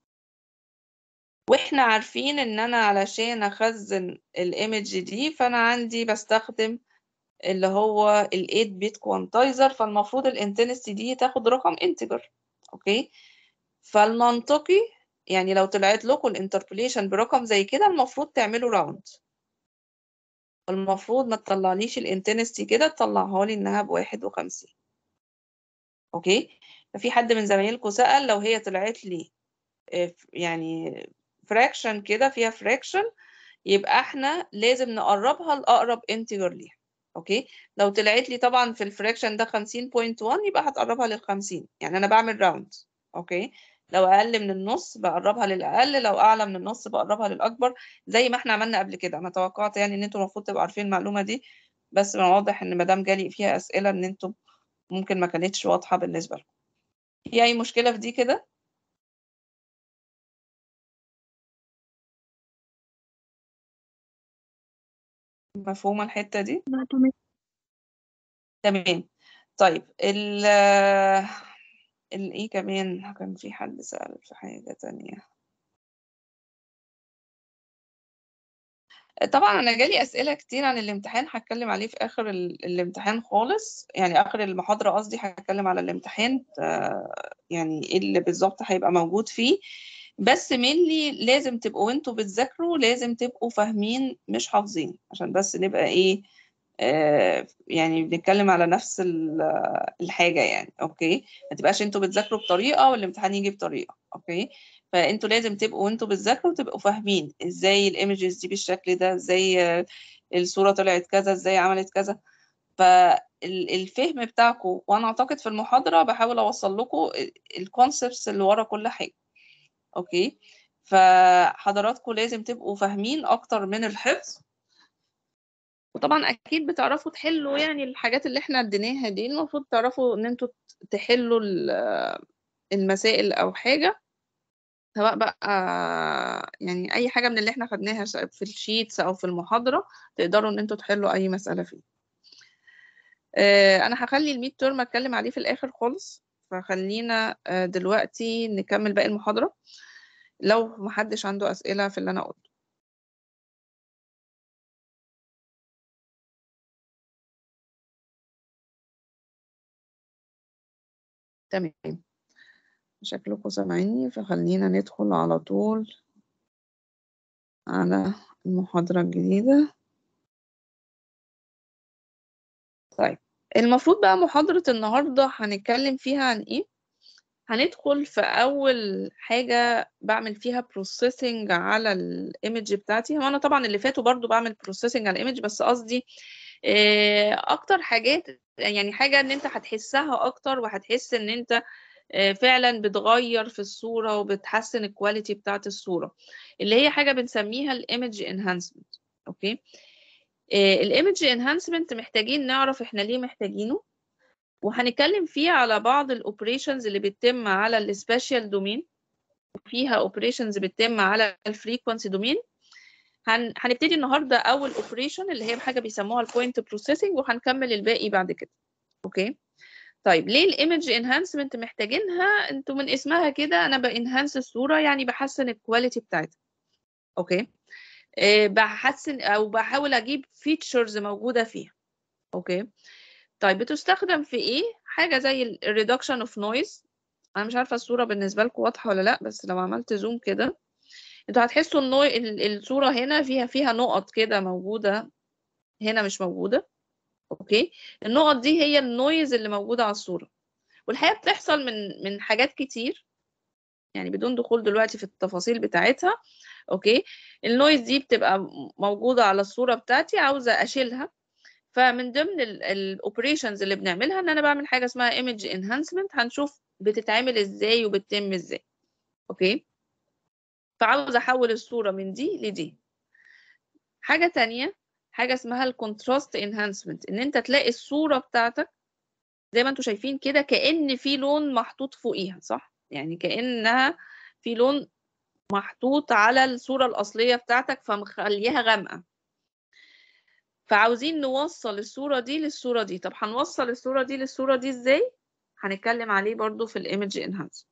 واحنا عارفين ان انا علشان اخزن الايمج دي فانا عندي بستخدم اللي هو ال 8 بيت كوانتايزر فالمفروض الانتنستي دي تاخد رقم انتجر اوكي فالمنطقي يعني لو طلعت لكم الانتربوليشن برقم زي كده المفروض تعملوا راوند المفروض ما تطلعليش الانتنستي كده تطلعها لي انها بواحد وخمسين اوكي ففي حد من زمايلكم سأل لو هي طلعت لي آه، يعني فراكشن كده فيها فراكشن يبقى احنا لازم نقربها لأقرب انتجر ليها اوكي لو طلعت لي طبعا في الفراكشن ده 50.1 يبقى هتقربها لل 50 يعني انا بعمل راوند اوكي لو اقل من النص بقربها للاقل لو اعلى من النص بقربها للاكبر زي ما احنا عملنا قبل كده انا توقعت يعني ان انتوا المفروض تبقوا عارفين المعلومه دي بس من واضح ان مدام جالي فيها اسئله ان انتوا ممكن ما كانتش واضحه بالنسبه لكم في اي مشكله في دي كده مفهومه الحته دي لا تمام تمام طيب ال ال ايه كمان كان في حد سأل في حاجة تانية طبعا انا جالي اسئله كتير عن الامتحان هتكلم عليه في اخر ال- الامتحان خالص يعني اخر المحاضره قصدي هتكلم على الامتحان آه، يعني ايه اللي بالظبط هيبقى موجود فيه بس mainly لازم تبقوا وانتوا بتذاكروا لازم تبقوا فاهمين مش حافظين عشان بس نبقى ايه آه يعني بنتكلم على نفس ال- الحاجه يعني اوكي ما تبقاش انتوا بتذاكروا بطريقه والامتحان يجي بطريقه اوكي فانتوا لازم تبقوا وانتوا بتذاكروا تبقوا فاهمين ازاي الايمجز دي بالشكل ده ازاي آه، الصورة طلعت كذا ازاي عملت كذا فالفهم بتاعكم وانا اعتقد في المحاضرة بحاول اوصل لكم الكونسبتس اللي ورا كل حاجة اوكي فحضراتكم لازم تبقوا فاهمين اكتر من الحفظ وطبعا اكيد بتعرفوا تحلوا يعني الحاجات اللي احنا اديناها دي المفروض تعرفوا ان انتوا تحلوا ال- المسائل او حاجة سواء بقى يعني اي حاجه من اللي احنا خدناها سواء في الشيتس او في المحاضره تقدروا ان انتوا تحلوا اي مساله فيه آه، انا هخلي الميد تيرم اتكلم عليه في الاخر خالص فخلينا آه، دلوقتي نكمل باقي المحاضره لو محدش عنده اسئله في اللي انا قلته تمام شكلكم سامعيني فخلينا ندخل على طول على المحاضرة الجديدة طيب المفروض بقى محاضرة النهاردة هنتكلم فيها عن ايه هندخل في أول حاجة بعمل فيها بروسيسنج على الإيمج بتاعتي هو أنا طبعا اللي فاتوا برضو بعمل بروسيسنج على الإيمج بس قصدي آه، أكتر حاجات يعني حاجة إن أنت هتحسها أكتر وهتحس إن أنت آه، فعلا بتغير في الصورة وبتحسن الكواليتي بتاعت الصورة اللي هي حاجة بنسميها الإيمج انهانسمنت أوكي الإيمج انهانسمنت محتاجين نعرف إحنا ليه محتاجينه وهنتكلم فيه على بعض الاوبريشنز اللي بتتم على السبيشال دومين وفيها اوبريشنز بتتم على الفريكونسي دومين هن... هنبتدي النهارده اول اوبريشن اللي هي حاجه بيسموها البوينت بروسيسنج وهنكمل الباقي بعد كده اوكي طيب ليه الايمج انهانسمنت محتاجينها انتوا من اسمها كده انا بانهانس الصوره يعني بحسن الكواليتي بتاعتها اوكي أه بحسن او بحاول اجيب فيتشرز موجوده فيها اوكي طيب بتستخدم في ايه حاجه زي الريدكشن اوف نويز انا مش عارفه الصوره بالنسبه لكم واضحه ولا لا بس لو عملت زوم كده انتوا هتحسوا ان الصوره هنا فيها فيها نقط كده موجوده هنا مش موجوده اوكي النقط دي هي النويز اللي موجوده على الصوره والحقيقه بتحصل من من حاجات كتير يعني بدون دخول دلوقتي في التفاصيل بتاعتها اوكي النويز دي بتبقى موجوده على الصوره بتاعتي عاوزه اشيلها فمن ضمن الاوبريشنز اللي بنعملها ان انا بعمل حاجه اسمها ايمج انهانسمنت هنشوف بتتعمل ازاي وبتتم ازاي اوكي فعاوز احول الصوره من دي لدي حاجه تانية حاجه اسمها الكونتراست انهانسمنت ان انت تلاقي الصوره بتاعتك زي ما انتم شايفين كده كأن في لون محطوط فوقيها صح يعني كأنها في لون محطوط على الصورة الأصلية بتاعتك فمخليها غامقة فعاوزين نوصل الصورة دي للصورة دي طب هنوصل الصورة دي للصورة دي ازاي هنتكلم عليه برضو في الايمج انهانس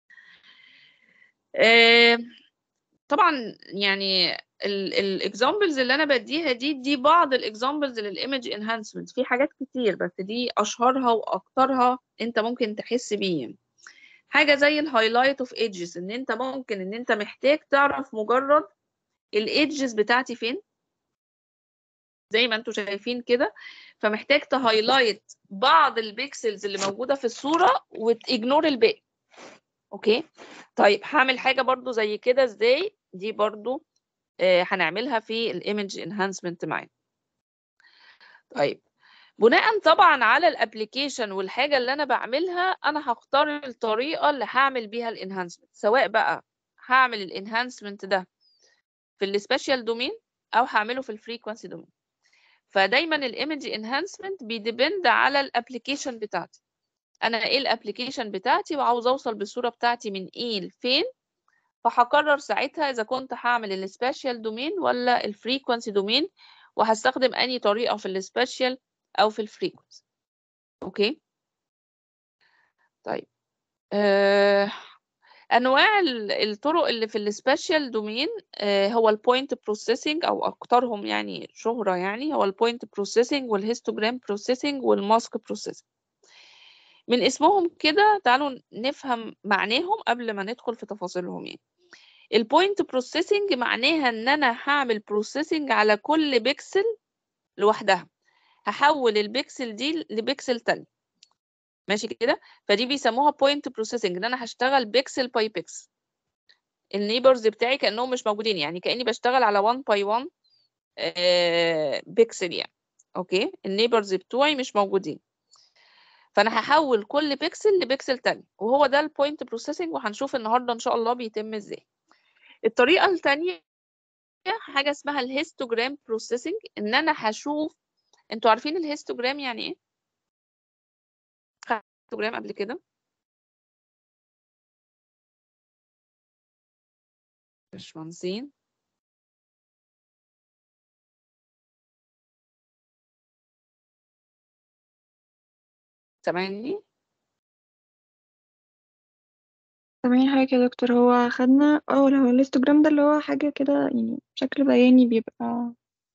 طبعا يعني الاكزامبلز اللي انا بديها دي دي بعض الاكزامبلز للايمج انهانسمنت في حاجات كتير بس دي اشهرها واكترها انت ممكن تحس بيه حاجه زي الهايلايت اوف ايدجز ان انت ممكن ان انت محتاج تعرف مجرد الايدجز بتاعتي فين زي ما انتم شايفين كده فمحتاج تهايلايت بعض البيكسلز اللي موجوده في الصوره وتيجنور الباقي اوكي طيب هعمل حاجه برضو زي كده ازاي دي برضو آه هنعملها في الايمج انهانسمنت معانا طيب بناء طبعا على الابلكيشن والحاجه اللي انا بعملها انا هختار الطريقه اللي هعمل بيها الانهانسمنت سواء بقى هعمل الانهانسمنت ده في السبيشال دومين او هعمله في الفريكوانسي دومين فدايما الايمج انهانسمنت بيديبند على الابلكيشن بتاعتي انا ايه الابلكيشن بتاعتي وعاوز اوصل بالصوره بتاعتي من ايه لفين فهقرر ساعتها اذا كنت هعمل السبيشال دومين ولا الفريكوانسي دومين وهستخدم اني طريقه في السبيشال او في الفريكوانسي اوكي طيب آه انواع ال- الطرق اللي في السبيشال دومين هو البوينت بروسيسنج او اكترهم يعني شهرة يعني هو البوينت بروسيسنج والهيستوجرام بروسيسنج والماسك بروسيسنج من اسمهم كده تعالوا نفهم معناهم قبل ما ندخل في تفاصيلهم يعني البوينت بروسيسنج معناها ان انا هعمل بروسيسنج على كل بيكسل لوحدها هحول البيكسل دي لبيكسل تاني ماشي كده فدي بيسموها بوينت بروسيسنج ان انا هشتغل بيكسل باي بيكسل النيبرز بتاعي كانهم مش موجودين يعني كاني بشتغل على 1 باي 1 بيكسل يعني اوكي النيبرز بتوعي مش موجودين فانا هحول كل بيكسل لبيكسل تاني وهو ده البوينت بروسيسنج وهنشوف النهارده ان شاء الله بيتم ازاي الطريقه الثانيه حاجه اسمها الهيستوجرام بروسيسنج ان انا هشوف انتوا عارفين الهيستوجرام يعني ايه هيستوجرام قبل كده باشمهندسين سامعني سامعين حاجة يا دكتور هو خدنا اه اللي هو الهيستوجرام ده اللي هو حاجة كده يعني شكل بياني بيبقى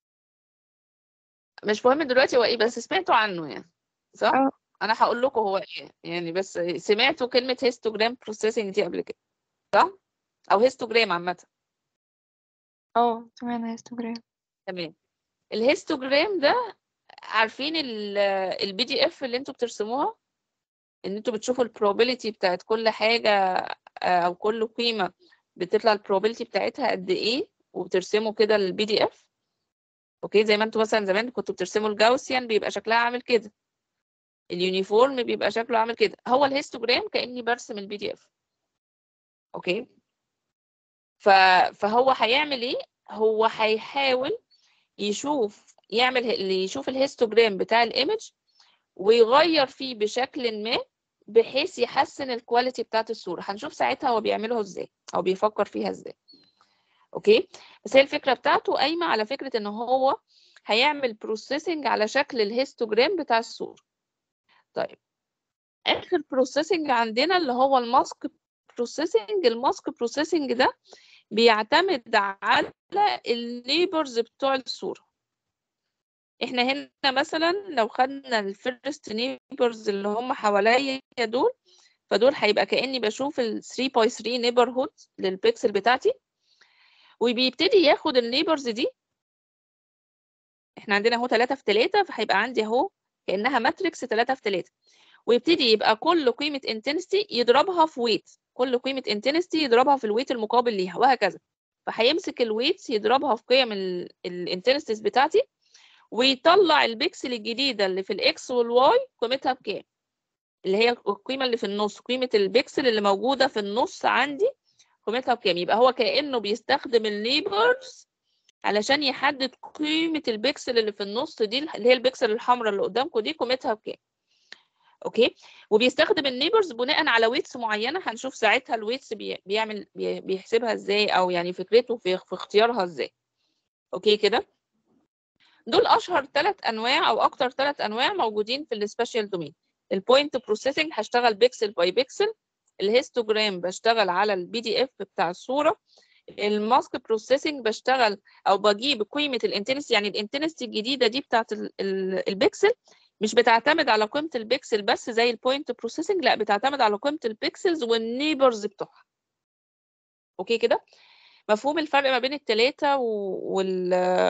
مش مهم دلوقتي هو ايه بس سمعتوا عنه يعني صح اه انا هقول لكم هو ايه يعني بس سمعتوا كلمه هيستوجرام بروسيسنج دي قبل كده صح او هيستوجرام عامه اه سمعنا هيستوجرام تمام الهيستوجرام ده عارفين البي دي اف اللي انتوا بترسموها ان انتوا بتشوفوا البروبابيلتي بتاعت كل حاجه آه، او كل قيمه بتطلع البروبابيلتي بتاعتها قد ايه وبترسموا كده البي دي اف اوكي زي ما انتوا مثلا زمان كنتوا بترسموا الجاوسيان بيبقى شكلها عامل كده اليونيفورم بيبقى شكله عامل كده هو الهيستوجرام كاني برسم البي دي اف اوكي ف... فهو هيعمل ايه هو هيحاول يشوف يعمل اللي يشوف الهيستوجرام بتاع الايمج ويغير فيه بشكل ما بحيث يحسن الكواليتي بتاعت الصورة هنشوف ساعتها هو بيعملها ازاي او بيفكر فيها ازاي اوكي بس هي الفكرة بتاعته قايمة على فكرة ان هو هيعمل بروسيسنج على شكل الهيستوجرام بتاع الصورة طيب اخر بروسيسنج عندنا اللي هو الماسك بروسيسنج الماسك بروسيسنج ده بيعتمد على النيبرز بتوع الصورة احنا هنا مثلا لو خدنا الفيرست نيبرز اللي هم حواليا دول فدول هيبقى كأني بشوف ال 3 باي 3 نيبرهود للبيكسل بتاعتي وبيبتدي ياخد النيبرز دي احنا عندنا اهو 3 في 3 فهيبقى عندي اهو كأنها ماتريكس 3 في 3 ويبتدي يبقى كل قيمة انتنستي يضربها في ويت كل قيمة انتنستي يضربها في الويت المقابل ليها وهكذا فهيمسك الويتس يضربها في قيم الانتنستيز بتاعتي ويطلع البكسل الجديدة اللي في الاكس والواي قيمتها بكام اللي هي القيمة اللي في النص قيمة البكسل اللي موجودة في النص عندي قيمتها بكام يبقى هو كأنه بيستخدم النيبرز علشان يحدد قيمة البكسل اللي في النص دي اللي هي البكسل الحمراء اللي قدامكم دي قيمتها بكام اوكي وبيستخدم النيبرز بناء على ويتس معينه هنشوف ساعتها الويتس بي بيعمل بي بيحسبها ازاي او يعني فكرته في, في اختيارها ازاي اوكي كده دول اشهر ثلاث انواع او اكتر ثلاث انواع موجودين في السبيشال دومين البوينت بروسيسنج هشتغل بيكسل باي بيكسل الهيستوجرام بشتغل على البي دي اف بتاع الصوره الماسك بروسيسنج بشتغل او بجيب قيمه الانتنسي يعني الانتنسي الجديده دي بتاعت البيكسل مش بتعتمد على قيمه البيكسل بس زي البوينت بروسيسنج لا بتعتمد على قيمه البيكسلز والنيبرز بتوعها اوكي كده مفهوم الفرق ما بين الثلاثه وال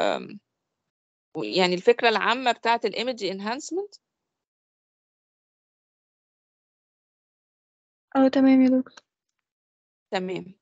يعني الفكره العامه بتاعه الايمج انهانسمنت اه تمام يا دكتور تمام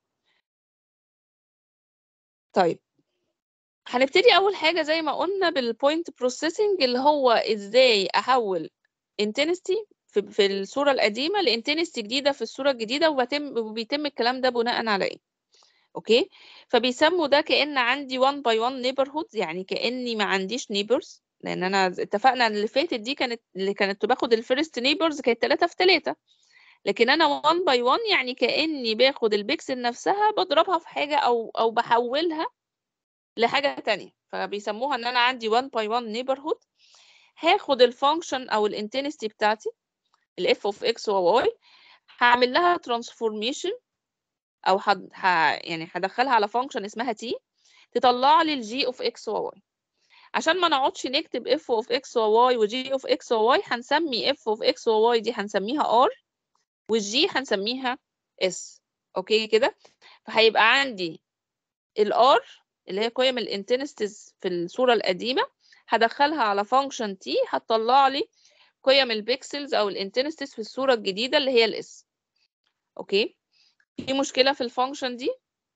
طيب هنبتدي اول حاجه زي ما قلنا بالبوينت بروسيسنج اللي هو ازاي احول انتنستي في, في الصوره القديمه لانتنستي جديده في الصوره الجديده وبيتم وبيتم الكلام ده بناء على ايه اوكي فبيسموا ده كان عندي 1 باي 1 نيبرهود يعني كاني ما عنديش نيبرز لان انا اتفقنا ان اللي فاتت دي كانت اللي كانت باخد الفيرست نيبرز كانت 3 في 3 لكن انا 1 باي 1 يعني كاني باخد البيكسل نفسها بضربها في حاجه او او بحولها لحاجه تانية فبيسموها ان انا عندي 1 باي 1 نيبرهود هاخد الفانكشن او الانتنستي بتاعتي الاف اوف اكس وواي هعمل لها ترانسفورميشن او حد... ح... يعني هدخلها على فانكشن اسمها تي تطلع لي الجي اوف اكس وواي عشان ما نقعدش نكتب اف اوف اكس وواي وجي اوف اكس وواي هنسمي اف اوف اكس وواي دي هنسميها ار والجي هنسميها اس اوكي كده فهيبقى عندي الار اللي هي قيم الانتنستيز في الصورة القديمة هدخلها على فانكشن تي هتطلع لي قيم البيكسلز او الانتنستيز في الصورة الجديدة اللي هي الاس اوكي في مشكلة في الفانكشن دي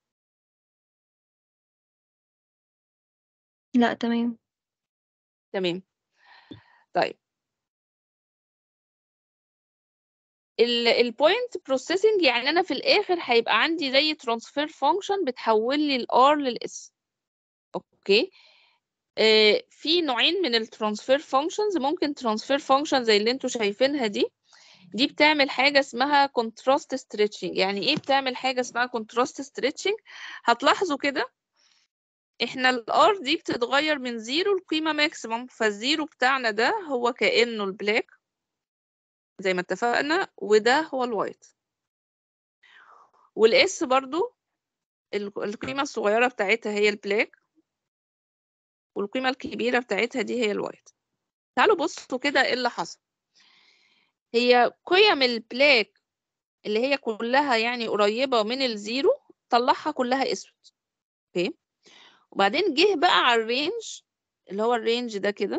لا تمام تمام طيب البوينت بروسيسنج يعني انا في الاخر هيبقى عندي زي ترانسفير فانكشن بتحول لي الار للاس اوكي آه في نوعين من الترانسفير فانكشنز ممكن ترانسفير فانكشن زي اللي انتوا شايفينها دي دي بتعمل حاجه اسمها كونتراست ستريتشنج يعني ايه بتعمل حاجه اسمها كونتراست ستريتشنج هتلاحظوا كده احنا الار دي بتتغير من زيرو لقيمه ماكسيموم فالزيرو بتاعنا ده هو كانه البلاك زي ما اتفقنا وده هو الوايت والاس برضو ال- القيمة الصغيرة بتاعتها هي البلاك والقيمة الكبيرة بتاعتها دي هي الوايت تعالوا بصوا كده ايه اللي حصل هي قيم البلاك اللي هي كلها يعني قريبة من الزيرو طلعها كلها اسود اوكي وبعدين جه بقى على الرينج اللي هو الرينج ده كده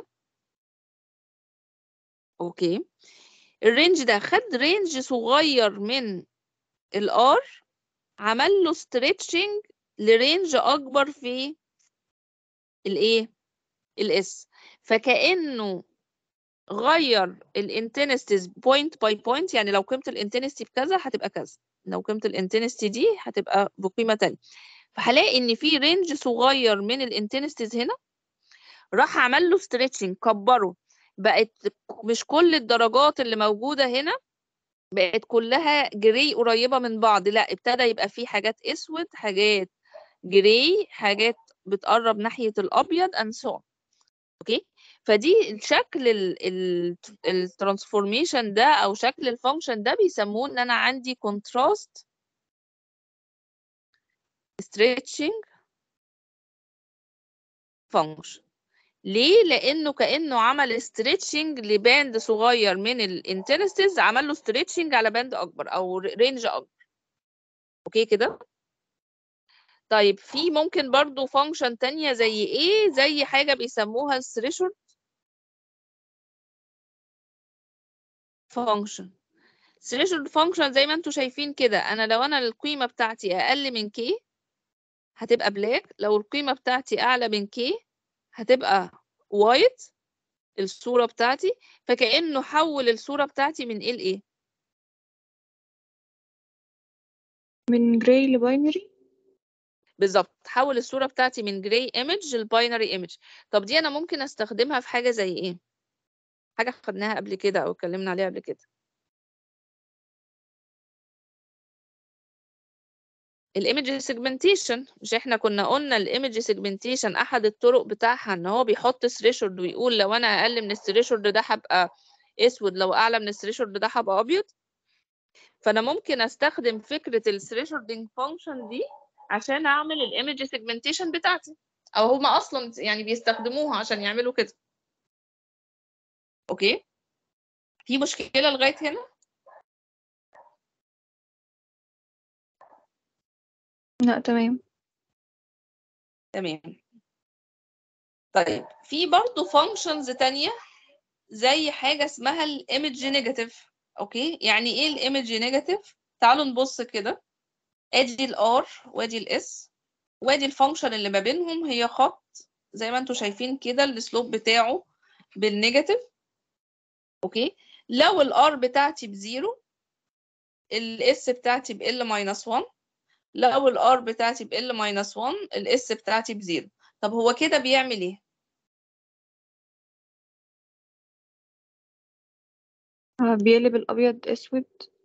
اوكي الرينج ده خد رينج صغير من الار عمل له ستريتشنج لرينج اكبر في الايه الاس فكانه غير الانتنستيز بوينت باي بوينت يعني لو قيمه الانتنستي بكذا هتبقى كذا لو قيمه الانتنستي دي هتبقى بقيمه تانية فهلاقي ان في رينج صغير من الانتنستيز هنا راح عمل له ستريتشنج كبره بقت مش كل الدرجات اللي موجوده هنا بقت كلها جري قريبه من بعض لا ابتدى يبقى في حاجات اسود حاجات جري حاجات بتقرب ناحيه الابيض and so on اوكي فدي شكل الترانسفورميشن ده او شكل الفانكشن ده بيسموه ان انا عندي كونتراست stretching function ليه لانه كانه عمل ستريتشنج لباند صغير من الانتنستيز عمل له ستريتشنج على باند اكبر او رينج اكبر اوكي كده طيب في ممكن برضو فانكشن تانية زي ايه زي حاجة بيسموها الثريشولد فانكشن threshold فانكشن زي ما انتوا شايفين كده انا لو انا القيمة بتاعتي اقل من كي هتبقى بلاك لو القيمة بتاعتي اعلى من كي هتبقى وايت الصورة بتاعتي فكأنه حول الصورة بتاعتي من ايه لايه من جراي لباينري بالظبط حول الصورة بتاعتي من جراي ايمج لباينري ايمج طب دي انا ممكن استخدمها في حاجة زي ايه حاجة خدناها قبل كده او اتكلمنا عليها قبل كده الايمج سيجمنتيشن مش احنا كنا قلنا الايمج سيجمنتيشن احد الطرق بتاعها ان هو بيحط ثريشولد ويقول لو انا اقل من الثريشولد ده هبقى اسود لو اعلى من الثريشولد ده هبقى ابيض فانا ممكن استخدم فكره الثريشولدنج فانكشن دي عشان اعمل الايمج سيجمنتيشن بتاعتي او هما اصلا يعني بيستخدموها عشان يعملوا كده اوكي في مشكله لغايه هنا لا تمام تمام طيب في برضه فانكشنز تانية زي حاجة اسمها الايمج نيجاتيف اوكي يعني ايه الايمج نيجاتيف تعالوا نبص كده ادي الار وادي الاس وادي الفانكشن اللي ما بينهم هي خط زي ما انتوا شايفين كده السلوب بتاعه بالنيجاتيف اوكي لو الار بتاعتي بزيرو الاس بتاعتي بال ماينس 1 لو الار بتاعتي بال ماينس 1 الاس بتاعتي بزيرو طب هو كده بيعمل ايه آه، بيقلب الأبيض أسود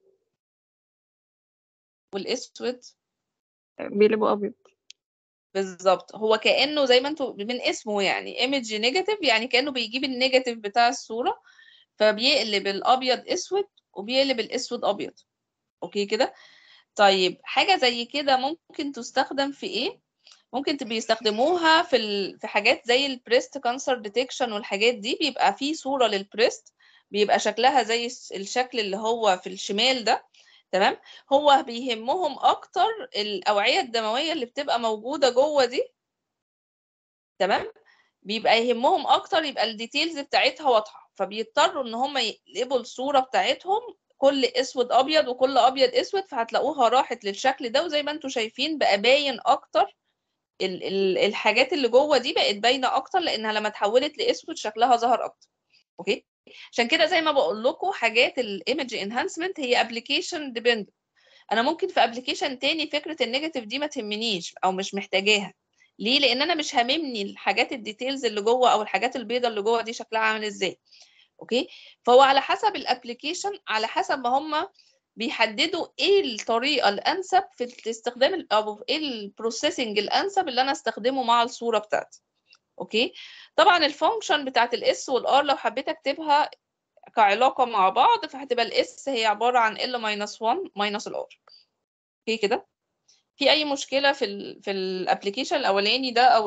والاسود بيقلبه أبيض بالظبط هو كانه زي ما انتوا من اسمه يعني ايمج نيجاتيف يعني كانه بيجيب النيجاتيف بتاع الصوره فبيقلب الابيض اسود وبيقلب الاسود ابيض اوكي كده طيب حاجة زي كده ممكن تستخدم في ايه ممكن تبقى يستخدموها في ال... في حاجات زي البريست كانسر ديتكشن والحاجات دي بيبقى في صورة للبريست بيبقى شكلها زي الس- الشكل اللي هو في الشمال ده تمام هو بيهمهم اكتر الاوعية الدموية اللي بتبقى موجودة جوه دي تمام بيبقى يهمهم اكتر يبقى الديتيلز بتاعتها واضحة فبيضطروا ان هم يقلبوا الصورة بتاعتهم كل اسود ابيض وكل ابيض اسود فهتلاقوها راحت للشكل ده وزي ما انتم شايفين بقى باين اكتر ال ال الحاجات اللي جوه دي بقت باينه اكتر لانها لما اتحولت لاسود شكلها ظهر اكتر اوكي عشان كده زي ما بقول لكم حاجات الايمج انهانسمنت هي ابلكيشن ديبند انا ممكن في ابلكيشن تاني فكره النيجاتيف دي ما تهمنيش او مش محتاجاها ليه لان انا مش هاممني الحاجات الديتيلز اللي جوه او الحاجات البيضاء اللي جوه دي شكلها عامل ازاي اوكي فهو على حسب الابلكيشن على حسب ما هم بيحددوا ايه الطريقه الانسب في الاستخدام ال- او ايه البروسيسنج الانسب اللي انا استخدمه مع الصوره بتاعتي اوكي طبعا الفانكشن بتاعت الاس والار لو حبيت اكتبها كعلاقه مع بعض فهتبقى الاس هي عباره عن ال ماينس 1 ماينس الار اوكي كده في اي مشكله في ال في الابلكيشن الاولاني ده او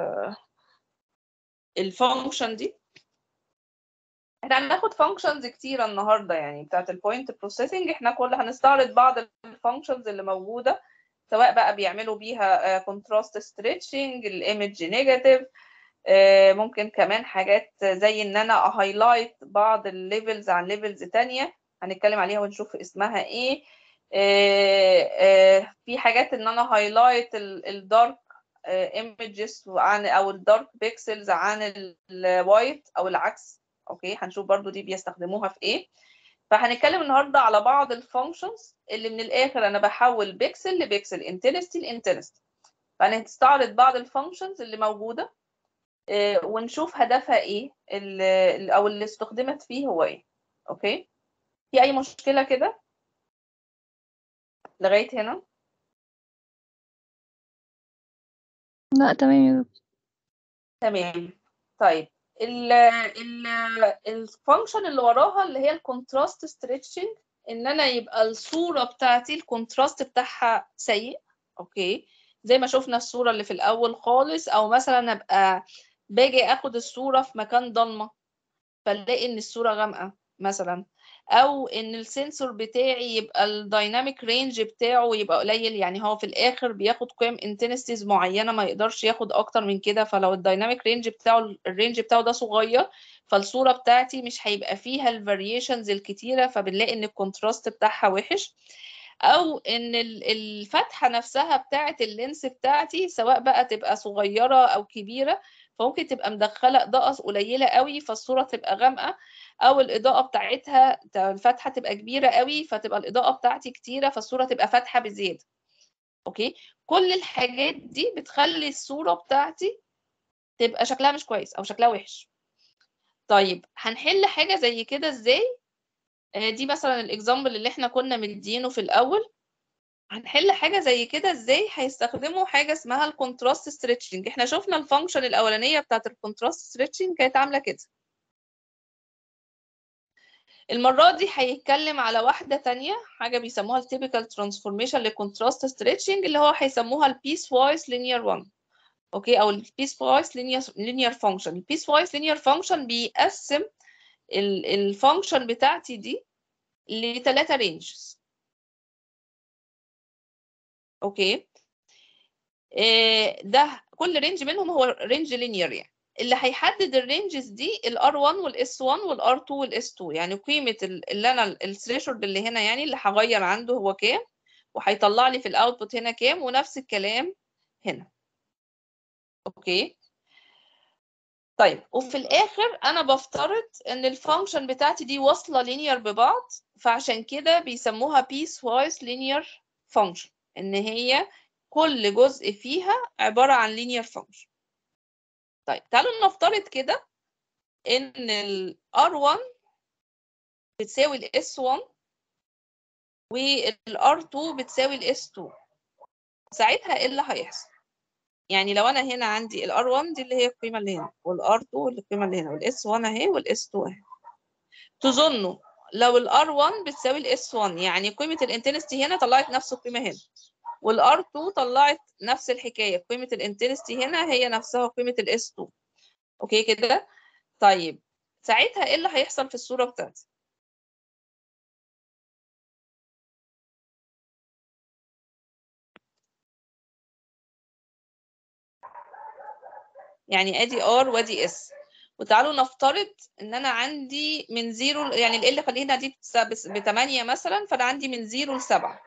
الفانكشن دي احنا هناخد فانكشنز كتيره النهارده يعني بتاعت البوينت بروسيسنج احنا كل هنستعرض بعض الفانكشنز اللي موجوده سواء بقى بيعملوا بيها كونتراست ستريتشنج الايمج نيجاتيف ممكن كمان حاجات زي ان انا هايلايت بعض الليفلز عن ليفلز تانية هنتكلم عليها ونشوف اسمها ايه آه، آه، في حاجات ان انا هايلايت الدارك ايمجز عن او الدارك بيكسلز عن الوايت او العكس اوكي هنشوف برضو دي بيستخدموها في ايه فهنتكلم النهارده على بعض الفانكشنز اللي من الاخر انا بحول بيكسل لبيكسل انتنستي لانتنستي فهنستعرض بعض الفانكشنز اللي موجوده آه، ونشوف هدفها ايه ال- ال- او اللي استخدمت فيه هو ايه اوكي في اي مشكله كده لغايه هنا لا تمام يا دكتور تمام طيب ال ال الفانكشن اللي وراها اللي هي الكونتراست ستريتشنج ان انا يبقى الصوره بتاعتي الكونتراست بتاعها سيء اوكي زي ما شفنا الصوره اللي في الاول خالص او مثلا ابقى باجي اخد الصوره في مكان ضلمه فنلاقي ان الصوره غامقه مثلا او ان السنسور بتاعي يبقى الدايناميك رينج بتاعه يبقى قليل يعني هو في الاخر بياخد قيم انتنسيز معينه ما يقدرش ياخد اكتر من كده فلو الدايناميك رينج بتاعه الرينج بتاعه ده صغير فالصوره بتاعتي مش هيبقى فيها الفاريشنز الكتيره فبنلاقي ان الكونتراست بتاعها وحش او ان ال- الفتحه نفسها بتاعه اللينس بتاعتي سواء بقى تبقى صغيره او كبيره فممكن تبقى مدخله اضاءه قليله قوي فالصوره تبقى غامقه او الاضاءه بتاعتها ت- الفتحه تبقى كبيره قوي فتبقى الاضاءه بتاعتي كتيره فالصوره تبقى فاتحه بزياده اوكي كل الحاجات دي بتخلي الصوره بتاعتي تبقى شكلها مش كويس او شكلها وحش طيب هنحل حاجه زي كده ازاي آه، دي مثلا الاكزامبل اللي احنا كنا مدينه في الاول هنحل حاجه زي كده ازاي هيستخدموا حاجه اسمها الكونتراست ستريتشنج احنا شفنا الفانكشن الاولانيه بتاعت الكونتراست ستريتشنج كانت عامله كده المرة دي هيتكلم على واحدة تانية حاجة بيسموها التيبيكال ترانسفورميشن للكونتراست ستريتشنج اللي هو هيسموها البيس وايز لينير 1 اوكي او البيس وايز لينير لينير فانكشن البيس وايز لينير فانكشن بيقسم الفانكشن بتاعتي دي لثلاثة رينجز اوكي إيه ده كل رينج منهم هو رينج لينير يعني اللي هيحدد الرينجز دي ال R1 وال S1 وال R2 وال S2 يعني قيمة ال- اللي أنا الثريشولد اللي هنا يعني اللي هغير عنده هو كام وهيطلع لي في الأوتبوت هنا كام ونفس الكلام هنا أوكي طيب وفي الآخر أنا بفترض إن الفانكشن بتاعتي دي واصلة لينير ببعض فعشان كده بيسموها piece wise linear function إن هي كل جزء فيها عبارة عن linear function طيب تعالوا نفترض كده ان ال R1 بتساوي ال S1 وال R2 بتساوي ال S2 ساعتها ايه اللي هيحصل يعني لو انا هنا عندي ال R1 دي اللي هي القيمة اللي هنا وال R2 اللي القيمة اللي هنا وال S1 اهي وال S2 اهي تظنوا لو ال R1 بتساوي ال S1 يعني قيمة الانتنستي هنا طلعت نفس القيمة هنا وال R2 طلعت نفس الحكاية قيمة الانتنستي هنا هي نفسها قيمة ال S2 اوكي كده طيب ساعتها ايه اللي هيحصل في الصورة بتاعتي يعني ادي ار وادي اس وتعالوا نفترض ان انا عندي من زيرو يعني ال خلينا دي ب 8 مثلا فانا عندي من زيرو ل 7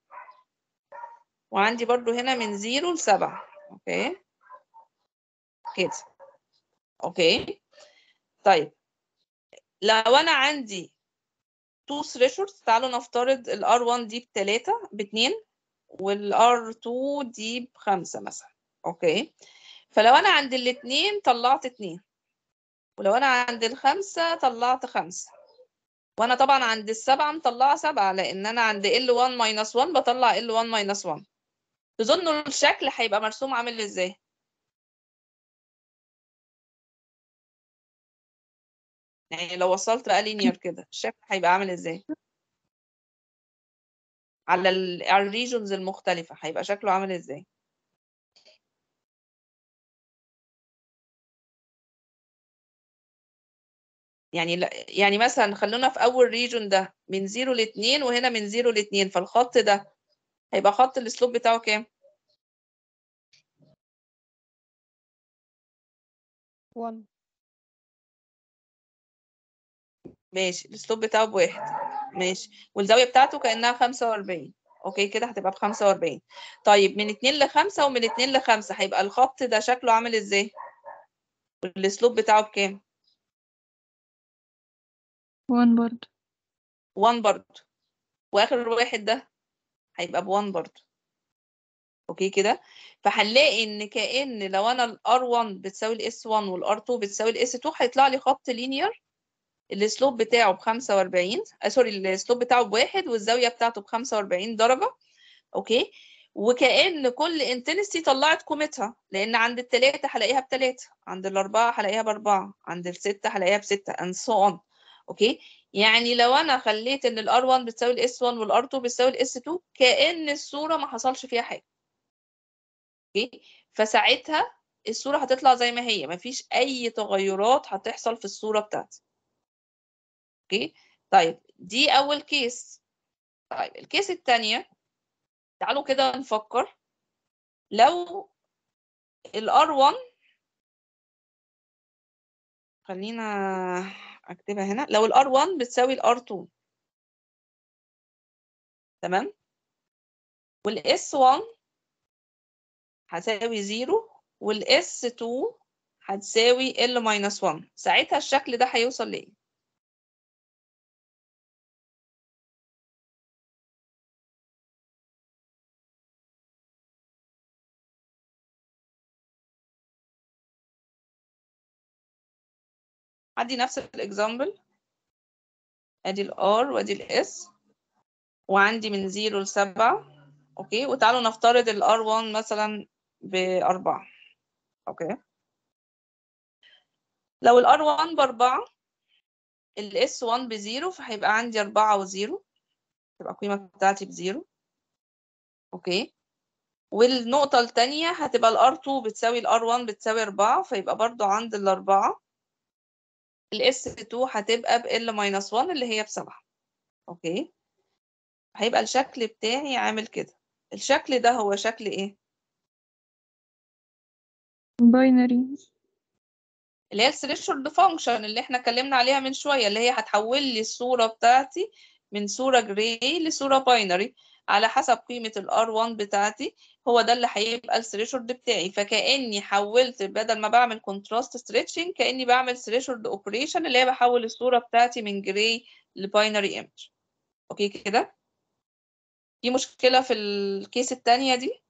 وعندي برضو هنا من زيرو ل 7 اوكي كده اوكي طيب لو انا عندي تو thresholds تعالوا نفترض ال R1 دي بتلاتة باتنين وال R2 دي بخمسة مثلا اوكي فلو انا عند الاتنين طلعت اتنين ولو انا عند الخمسة طلعت خمسة وانا طبعا عند السبعة مطلعة سبعة لان انا عند L1 minus 1 بطلع L1 minus 1 تظنوا الشكل هيبقى مرسوم عامل ازاي يعني لو وصلت بقى لينير كده الشكل هيبقى عامل ازاي على ال الريجونز المختلفة هيبقى شكله عامل ازاي يعني لا يعني مثلا خلونا في اول ريجون ده من 0 ل 2 وهنا من 0 ل 2 فالخط ده هيبقى خط الاسلوب بتاعه كام 1 ماشي الاسلوب بتاعه بواحد ماشي والزاوية بتاعته كأنها 45 اوكي كده هتبقى ب 45 طيب من 2 ل 5 ومن 2 ل 5 هيبقى الخط ده شكله عامل ازاي والاسلوب بتاعه بكام 1 برضه 1 برضه واخر واحد ده هيبقى ب 1 برضه اوكي كده فهنلاقي ان كأن لو انا ال R1 بتساوي ال S1 وال R2 بتساوي ال S2 هيطلع لي خط لينير السلوب بتاعه ب 45 آه سوري السلوب بتاعه بواحد والزاوية بتاعته ب 45 درجة اوكي وكأن كل انتنستي طلعت قيمتها لأن عند التلاتة هلاقيها بتلاتة عند الأربعة هلاقيها بأربعة عند الستة هلاقيها بستة and so on اوكي يعني لو أنا خليت إن ال R1 بتساوي ال S1 وال R2 بتساوي ال S2 كأن الصورة ما حصلش فيها حاجة اوكي فساعتها الصورة هتطلع زي ما هي مفيش أي تغيرات هتحصل في الصورة بتاعتي اوكي طيب دي اول كيس طيب الكيس الثانيه تعالوا كده نفكر لو ال R1 خلينا اكتبها هنا لو ال R1 بتساوي ال R2 تمام وال S1 هتساوي 0 وال S2 هتساوي L minus 1 ساعتها الشكل ده هيوصل لايه عندي نفس الاكزامبل ادي الار وادي الاس وعندي من 0 ل 7 اوكي وتعالوا نفترض الار 1 مثلا بأربعة اوكي لو الار 1 بأربعة الاس 1 بزيرو فهيبقى عندي أربعة وزيرو تبقى القيمة بتاعتي بزيرو اوكي والنقطة التانية هتبقى الار 2 بتساوي الار 1 بتساوي أربعة فيبقى برضو عند الأربعة الاس 2 هتبقى ب ال ماينس 1 اللي هي بسبعة اوكي هيبقى الشكل بتاعي عامل كده الشكل ده هو شكل ايه باينري اللي هي الثريشولد فانكشن اللي احنا اتكلمنا عليها من شويه اللي هي هتحول لي الصوره بتاعتي من صوره جراي لصوره باينري على حسب قيمه الار 1 بتاعتي هو ده اللي هيبقى الثريشولد بتاعي فكاني حولت بدل ما بعمل كونتراست ستريتشنج كاني بعمل ثريشولد اوبريشن اللي هي بحول الصوره بتاعتي من جراي لباينري ايمج اوكي كده في مشكله في الكيس الثانيه دي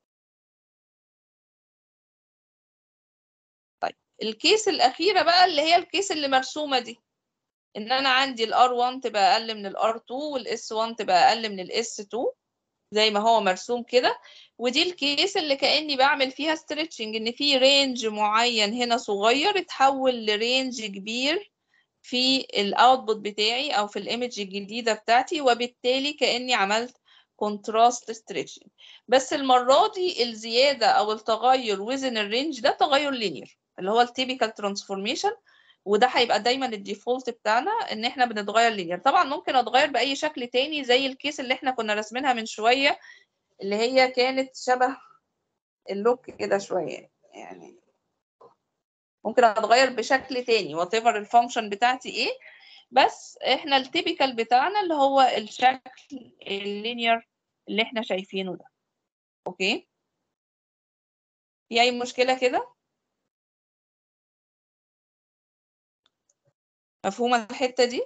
طيب الكيس الأخيرة بقى اللي هي الكيس اللي مرسومة دي إن أنا عندي ال R1 تبقى أقل من ال R2 وال S1 تبقى أقل من ال S2 زي ما هو مرسوم كده ودي الكيس اللي كأني بعمل فيها ستريتشنج إن في رينج معين هنا صغير اتحول لرينج كبير في الاوتبوت بتاعي او في الايمج الجديده بتاعتي وبالتالي كاني عملت كونتراست ستريتشنج بس المره دي الزياده او التغير within الرينج ده تغير لينير اللي هو التيبيكال ترانسفورميشن وده هيبقى دايما الديفولت بتاعنا ان احنا بنتغير لينير طبعا ممكن اتغير باي شكل تاني زي الكيس اللي احنا كنا راسمينها من شويه اللي هي كانت شبه اللوك كده شويه يعني ممكن اتغير بشكل تاني وات ايفر الفانكشن بتاعتي ايه بس احنا التيبيكال بتاعنا اللي هو الشكل اللينير اللي احنا شايفينه ده اوكي في اي مشكله كده مفهومه الحته دي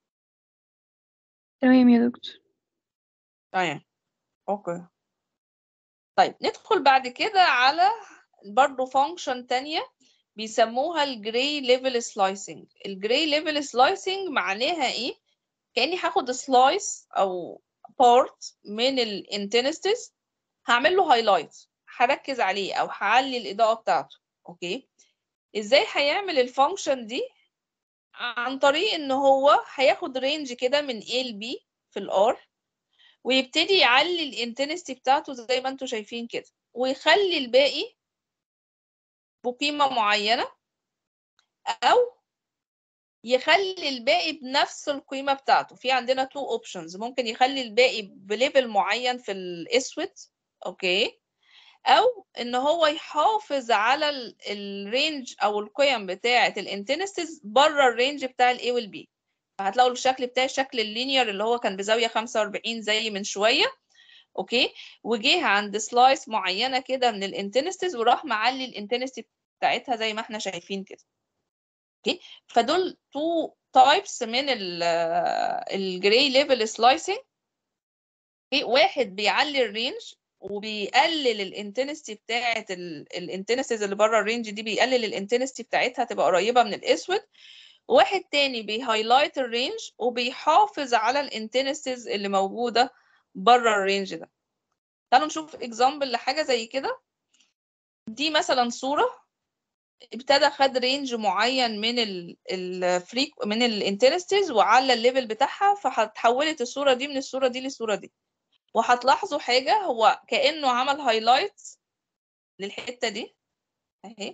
تمام يا دكتور تمام اوكي طيب ندخل بعد كده على برضه فانكشن تانية بيسموها الجراي ليفل سلايسنج الجراي ليفل سلايسنج معناها ايه كاني هاخد سلايس او بارت من الانتنستس هعمل له هايلايت هركز عليه او هعلي الاضاءه بتاعته اوكي ازاي هيعمل الفانكشن دي عن طريق ان هو هياخد رينج كده من A ل B في الار ويبتدي يعلي الانتنستي بتاعته زي ما انتم شايفين كده ويخلي الباقي بقيمة معينة أو يخلي الباقي بنفس القيمة بتاعته في عندنا تو اوبشنز ممكن يخلي الباقي بليفل معين في الأسود أوكي أو إن هو يحافظ على الرينج أو القيم بتاعة الانتنستيز بره الرينج بتاع ال A وال B فهتلاقوا الشكل بتاعي الشكل اللينير اللي هو كان بزاوية 45 زي من شوية اوكي وجه عند سلايس معينه كده من الانتنستيز وراح معلي الانتنستي بتاعتها زي ما احنا شايفين كده اوكي فدول تو تايبس من الجراي ليفل سلايسنج واحد بيعلي الرينج وبيقلل الانتنستي بتاعه الانتنستيز اللي بره الرينج دي بيقلل الانتنستي بتاعتها تبقى قريبه من الاسود واحد تاني بيهايلايت الرينج وبيحافظ على الانتنستيز اللي موجوده بره الرينج ده تعالوا نشوف اكزامبل لحاجه زي كده دي مثلا صوره ابتدى خد رينج معين من الفريك من الانتنستيز وعلى الليفل بتاعها فهتحولت الصوره دي من الصوره دي للصوره دي وهتلاحظوا حاجه هو كانه عمل هايلايت للحته دي اهي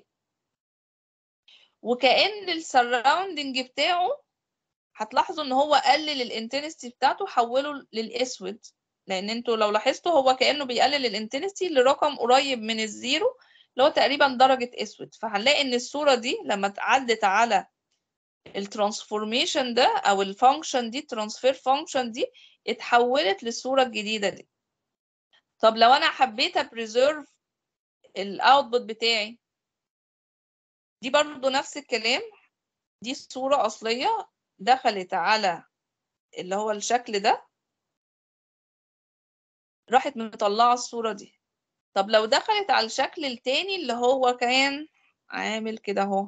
وكأن السراوندنج بتاعه هتلاحظوا ان هو قلل الانتنستي بتاعته حوله للاسود لان انتوا لو لاحظتوا هو كانه بيقلل الانتنستي لرقم قريب من الزيرو اللي هو تقريبا درجه اسود فهنلاقي ان الصوره دي لما عدت على الترانسفورميشن ده او الفانكشن دي ترانسفير فانكشن دي اتحولت للصوره الجديده دي طب لو انا حبيت ابريزيرف الاوتبوت بتاعي دي برضو نفس الكلام دي صورة أصلية دخلت على اللي هو الشكل ده راحت مطلعة الصورة دي طب لو دخلت على الشكل التاني اللي هو كان عامل كده اهو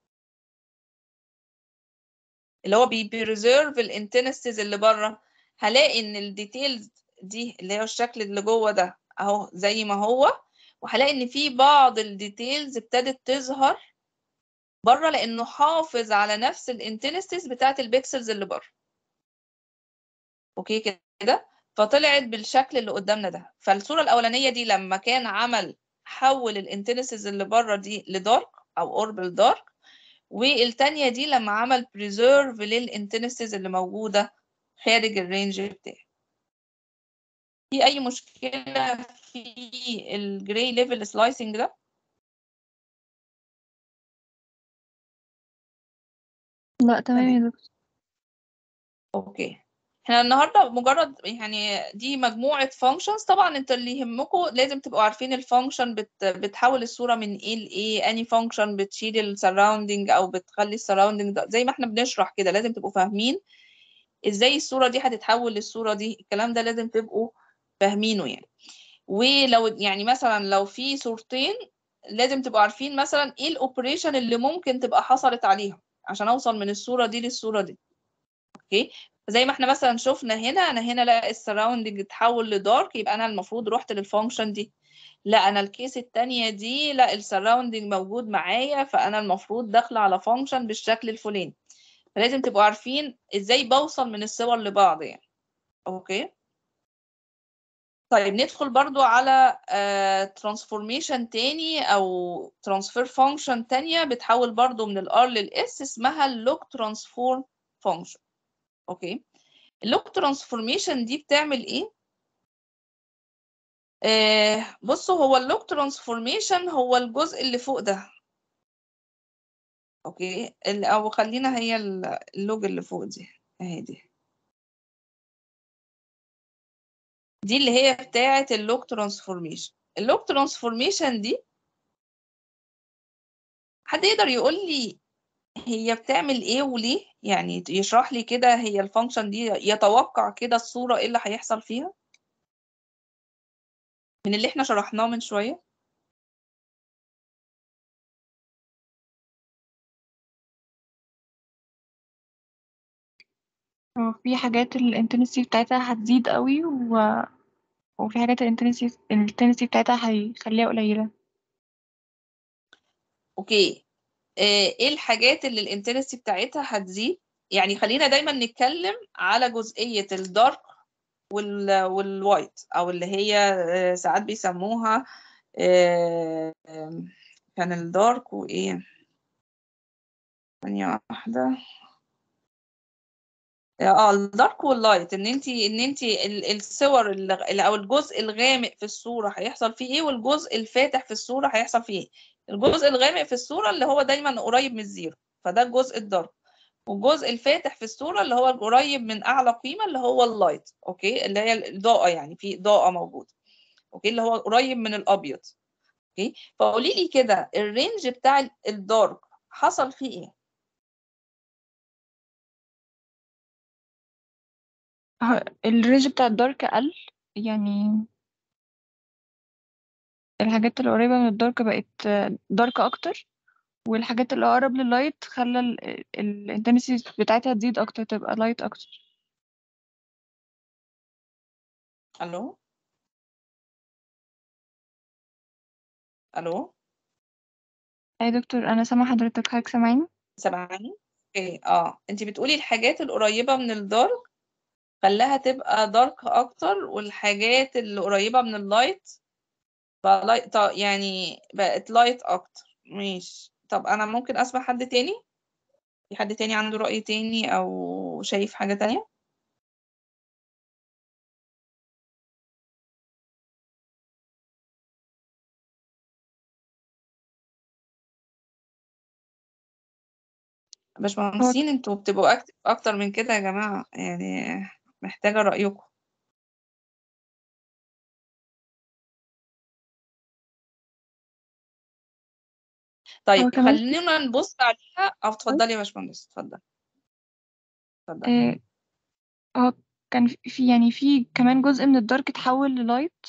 اللي هو بيبريزيرف الانتنستيز اللي بره هلاقي ان الديتيلز دي اللي هو الشكل اللي جوه ده اهو زي ما هو وهلاقي ان في بعض الديتيلز ابتدت تظهر بره لانه حافظ على نفس الانتنستيز بتاعت البيكسلز اللي بره اوكي كده فطلعت بالشكل اللي قدامنا ده فالصوره الاولانيه دي لما كان عمل حول الانتنستيز اللي بره دي لدارك او اوربل دارك والتانية دي لما عمل بريزيرف للانتنستيز اللي موجوده خارج الرينج بتاعي في اي مشكله في الجراي ليفل سلايسنج ده لا تمام يا دكتور اوكي احنا النهارده مجرد يعني دي مجموعه فانكشنز طبعا انت اللي يهمكم لازم تبقوا عارفين الفانكشن بت بتحول الصوره من ايه لايه اني فانكشن بتشيل السراوندنج او بتخلي السراوندنج ده زي ما احنا بنشرح كده لازم تبقوا فاهمين ازاي الصوره دي هتتحول للصوره دي الكلام ده لازم تبقوا فاهمينه يعني ولو يعني مثلا لو في صورتين لازم تبقوا عارفين مثلا ايه الاوبريشن اللي ممكن تبقى حصلت عليهم عشان اوصل من الصوره دي للصوره دي اوكي زي ما احنا مثلا شفنا هنا انا هنا لا السراوندنج اتحول لدارك يبقى انا المفروض رحت للفانكشن دي لا انا الكيس التانية دي لا السراوندنج موجود معايا فانا المفروض داخله على فانكشن بالشكل الفلاني فلازم تبقوا عارفين ازاي بوصل من الصور لبعض يعني اوكي طيب ندخل برضو على ترانسفورميشن تاني او ترانسفير فانكشن تانية بتحول برضو من الار للاس اسمها اللوك ترانسفورم فانكشن اوكي اللوك ترانسفورميشن دي بتعمل ايه آه بصوا هو اللوك ترانسفورميشن هو الجزء اللي فوق ده اوكي ال- او خلينا هي ال- اللوج اللي فوق دي اهي دي دي اللي هي بتاعة اللوك ترانسفورميشن اللوك ترانسفورميشن دي حد يقدر يقول لي هي بتعمل ايه وليه يعني يشرح لي كده هي الفانكشن دي يتوقع كده الصورة ايه اللي هيحصل فيها من اللي احنا شرحناه من شوية هو في حاجات الانتنسي بتاعتها هتزيد قوي و... وفي حاجات الانتنسي الانتنسي بتاعتها هيخليها قليلة اوكي آه، ايه الحاجات اللي الانتنسي بتاعتها هتزيد يعني خلينا دايما نتكلم على جزئية الدارك وال والوايت او اللي هي آه، ساعات بيسموها آه، آم، كان الدارك وايه ثانية واحدة اه الدارك واللايت ان انت ان انت ال- الصور اللي او الجزء الغامق في الصورة هيحصل فيه ايه والجزء الفاتح في الصورة هيحصل فيه ايه الجزء الغامق في الصورة اللي هو دايما قريب من الزيرو فده الجزء الدارك والجزء الفاتح في الصورة اللي هو القريب من أعلى قيمة اللي هو اللايت أوكي اللي هي الإضاءة يعني في إضاءة موجودة أوكي اللي هو قريب من الأبيض أوكي فقولي لي كده الرينج بتاع ال- الدارك حصل فيه إيه؟ ه- الرينج بتاع الدارك قل يعني الحاجات اللي قريبة من الدارك بقت دارك أكتر والحاجات اللي أقرب لللايت خلى الانتنسي بتاعتها تزيد أكتر تبقى لايت أكتر ألو؟ ألو؟ أي دكتور أنا سامعة حضرتك حضرتك سامعيني سامعني؟ أوكي أه أنت بتقولي الحاجات القريبة من الدارك خلاها تبقى دارك أكتر والحاجات اللي قريبة من اللايت بقى لايت يعني بقت لايت أكتر ماشي طب أنا ممكن أسمع حد تاني؟ في حد تاني عنده رأي تاني أو شايف حاجة تانية؟ باشمهندسين انتوا بتبقوا أكت- أكتر من كده يا جماعة يعني محتاجة رأيكم طيب هو كمان خلينا نبص عليها أو اتفضلي يا باشمهندس اتفضل اتفضل آه، هو كان في يعني في كمان جزء من الدارك اتحول للايت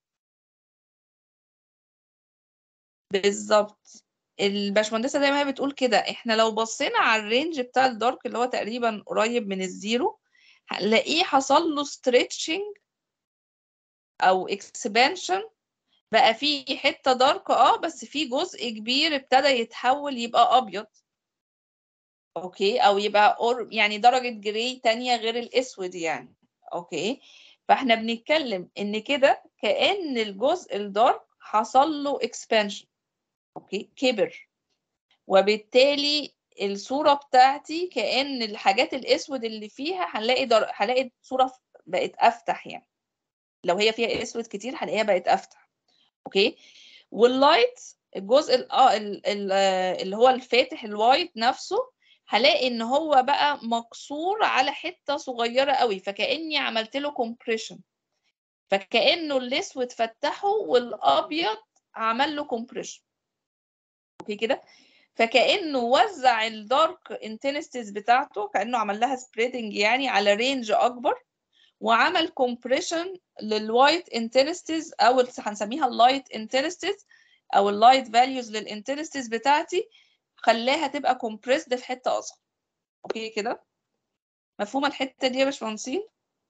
بالظبط الباشمهندسة زي ما هي بتقول كده احنا لو بصينا على الرينج بتاع الدارك اللي هو تقريبا قريب من الزيرو هنلاقيه حصل له stretching او expansion بقى فيه حتة دارك اه بس في جزء كبير ابتدى يتحول يبقى ابيض اوكي او يبقى أور يعني درجة جراي تانية غير الاسود يعني اوكي فاحنا بنتكلم ان كده كأن الجزء الدارك حصل له expansion اوكي كبر وبالتالي الصورة بتاعتي كأن الحاجات الاسود اللي فيها هنلاقي در... هلاقي الصورة بقت افتح يعني لو هي فيها اسود كتير هلاقيها بقت افتح اوكي واللايت الجزء ال- اه ال- ال- آه، اللي هو الفاتح الوايت نفسه هلاقي ان هو بقى مقصور على حتة صغيرة قوي فكأني عملت له compression فكأنه الاسود فتحه والابيض عمل له compression اوكي كده فكأنه وزع الدارك انتنستيز بتاعته كأنه عمل لها سبريدنج يعني على رينج اكبر وعمل كومبريشن للوايت انتنستيز او ال- هنسميها اللايت انتنستيز او اللايت فاليوز للانتنستيز بتاعتي خلاها تبقى كومبريسد في حته اصغر اوكي كده مفهومه الحته دي يا باشمهندسين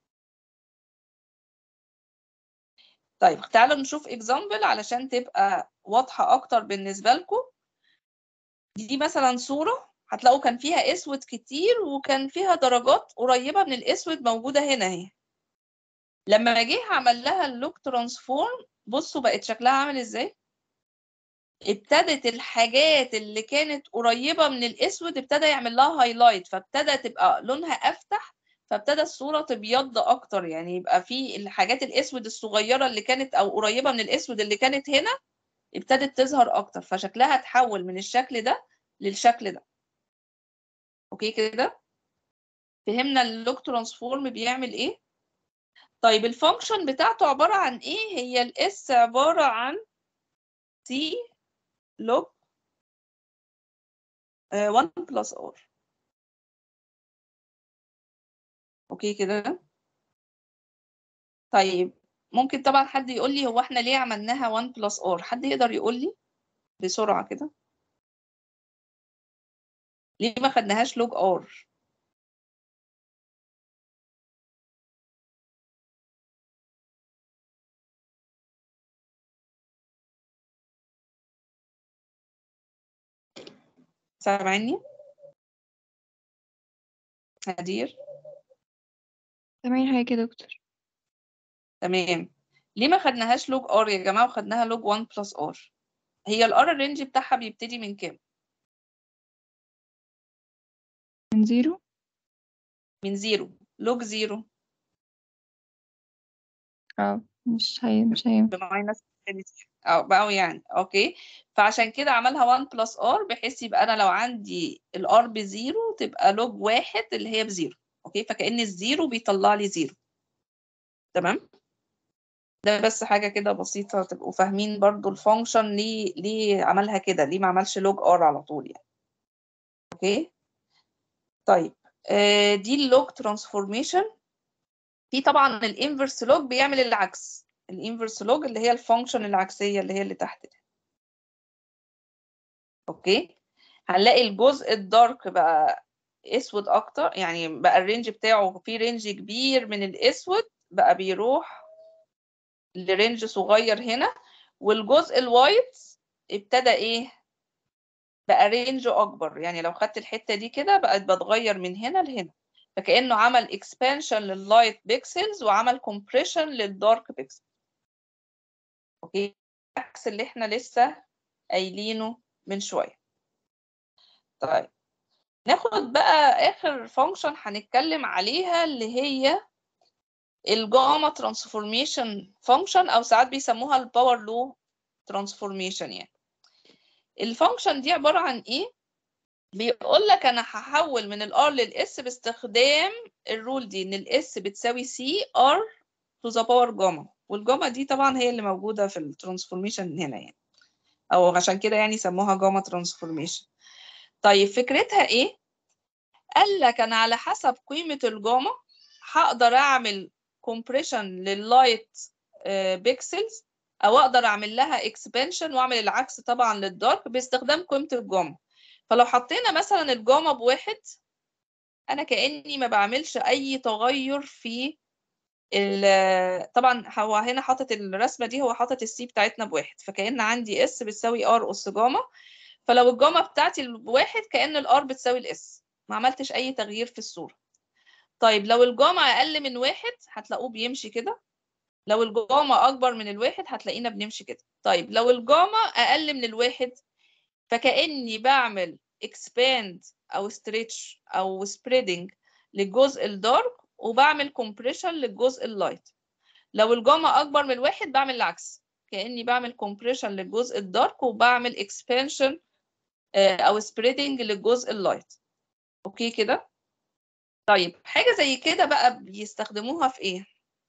طيب تعالوا نشوف اكزامبل علشان تبقى واضحه اكتر بالنسبه لكم دي مثلا صوره هتلاقوا كان فيها اسود كتير وكان فيها درجات قريبة من الاسود موجودة هنا اهي لما جه عمل لها اللوك ترانسفورم بصوا بقت شكلها عامل ازاي ابتدت الحاجات اللي كانت قريبة من الاسود ابتدى يعمل لها هايلايت فابتدى تبقى لونها افتح فابتدى الصورة تبيض اكتر يعني يبقى في الحاجات الاسود الصغيرة اللي كانت او قريبة من الاسود اللي كانت هنا ابتدت تظهر اكتر فشكلها اتحول من الشكل ده للشكل ده اوكي كده فهمنا اللوك ترانسفورم بيعمل ايه طيب الفانكشن بتاعته عبارة عن ايه هي الاس عبارة عن سي لوج 1 بلس ار اوكي كده طيب ممكن طبعا حد يقول لي هو احنا ليه عملناها 1 بلس ار حد يقدر يقول لي بسرعة كده ليه ما خدناهاش لوج ار سامعني هدير تمام حاجة يا دكتور تمام ليه ما خدناهاش لوج ار يا جماعه وخدناها لوج 1 بلس ار هي الار الرينج بتاعها بيبتدي من كام من زيرو من زيرو لوج زيرو اه مش هي مش هي بماينس انفينيتي او بقوا يعني اوكي فعشان كده عملها 1 بلس ار بحيث يبقى انا لو عندي الار بزيرو تبقى لوج واحد اللي هي بزيرو اوكي فكأن الزيرو بيطلع لي زيرو تمام ده بس حاجة كده بسيطة تبقوا فاهمين برضو الفانكشن ليه ليه عملها كده ليه ما عملش لوج ار على طول يعني اوكي طيب آه دي اللوج ترانسفورميشن في طبعا الانفرس لوج بيعمل العكس الانفرس لوج اللي هي الفانكشن العكسية اللي هي اللي تحت دي اوكي هنلاقي الجزء الدارك بقى اسود اكتر يعني بقى الرينج بتاعه في رينج كبير من الاسود بقى بيروح لرينج صغير هنا والجزء الوايت ابتدى ايه بقى رينج اكبر يعني لو خدت الحته دي كده بقت بتغير من هنا لهنا فكانه عمل اكسبانشن لللايت بيكسلز وعمل كومبريشن للدارك بيكسل اوكي عكس اللي احنا لسه قايلينه من شويه طيب ناخد بقى اخر فانكشن هنتكلم عليها اللي هي الجاما ترانسفورميشن فانكشن او ساعات بيسموها الباور لو ترانسفورميشن يعني الفانكشن دي عباره عن ايه بيقول لك انا هحول من الار للاس باستخدام الرول دي ان الاس بتساوي سي ار تو ذا باور جاما والجاما دي طبعا هي اللي موجوده في الترانسفورميشن هنا يعني او عشان كده يعني سموها جاما ترانسفورميشن طيب فكرتها ايه قال لك انا على حسب قيمه الجاما هقدر اعمل كومبريشن لللايت بيكسلز او اقدر اعمل لها اكسبانشن واعمل العكس طبعا للدارك باستخدام قيمه الجاما فلو حطينا مثلا الجاما بواحد انا كاني ما بعملش اي تغير في طبعا هو هنا حاطط الرسمه دي هو حاطط السي بتاعتنا بواحد فكأن عندي اس بتساوي ار اس جاما فلو الجاما بتاعتي بواحد كأن الار بتساوي الاس ما عملتش اي تغيير في الصوره طيب لو الجاما اقل من واحد هتلاقوه بيمشي كده لو الجاما اكبر من الواحد هتلاقينا بنمشي كده طيب لو الجاما اقل من الواحد فكأني بعمل expand او stretch او spreading للجزء الدارك وبعمل compression للجزء اللايت لو الجاما اكبر من الواحد بعمل العكس كأني بعمل compression للجزء الدارك وبعمل expansion او spreading للجزء اللايت اوكي كده طيب حاجة زي كده بقى بيستخدموها في ايه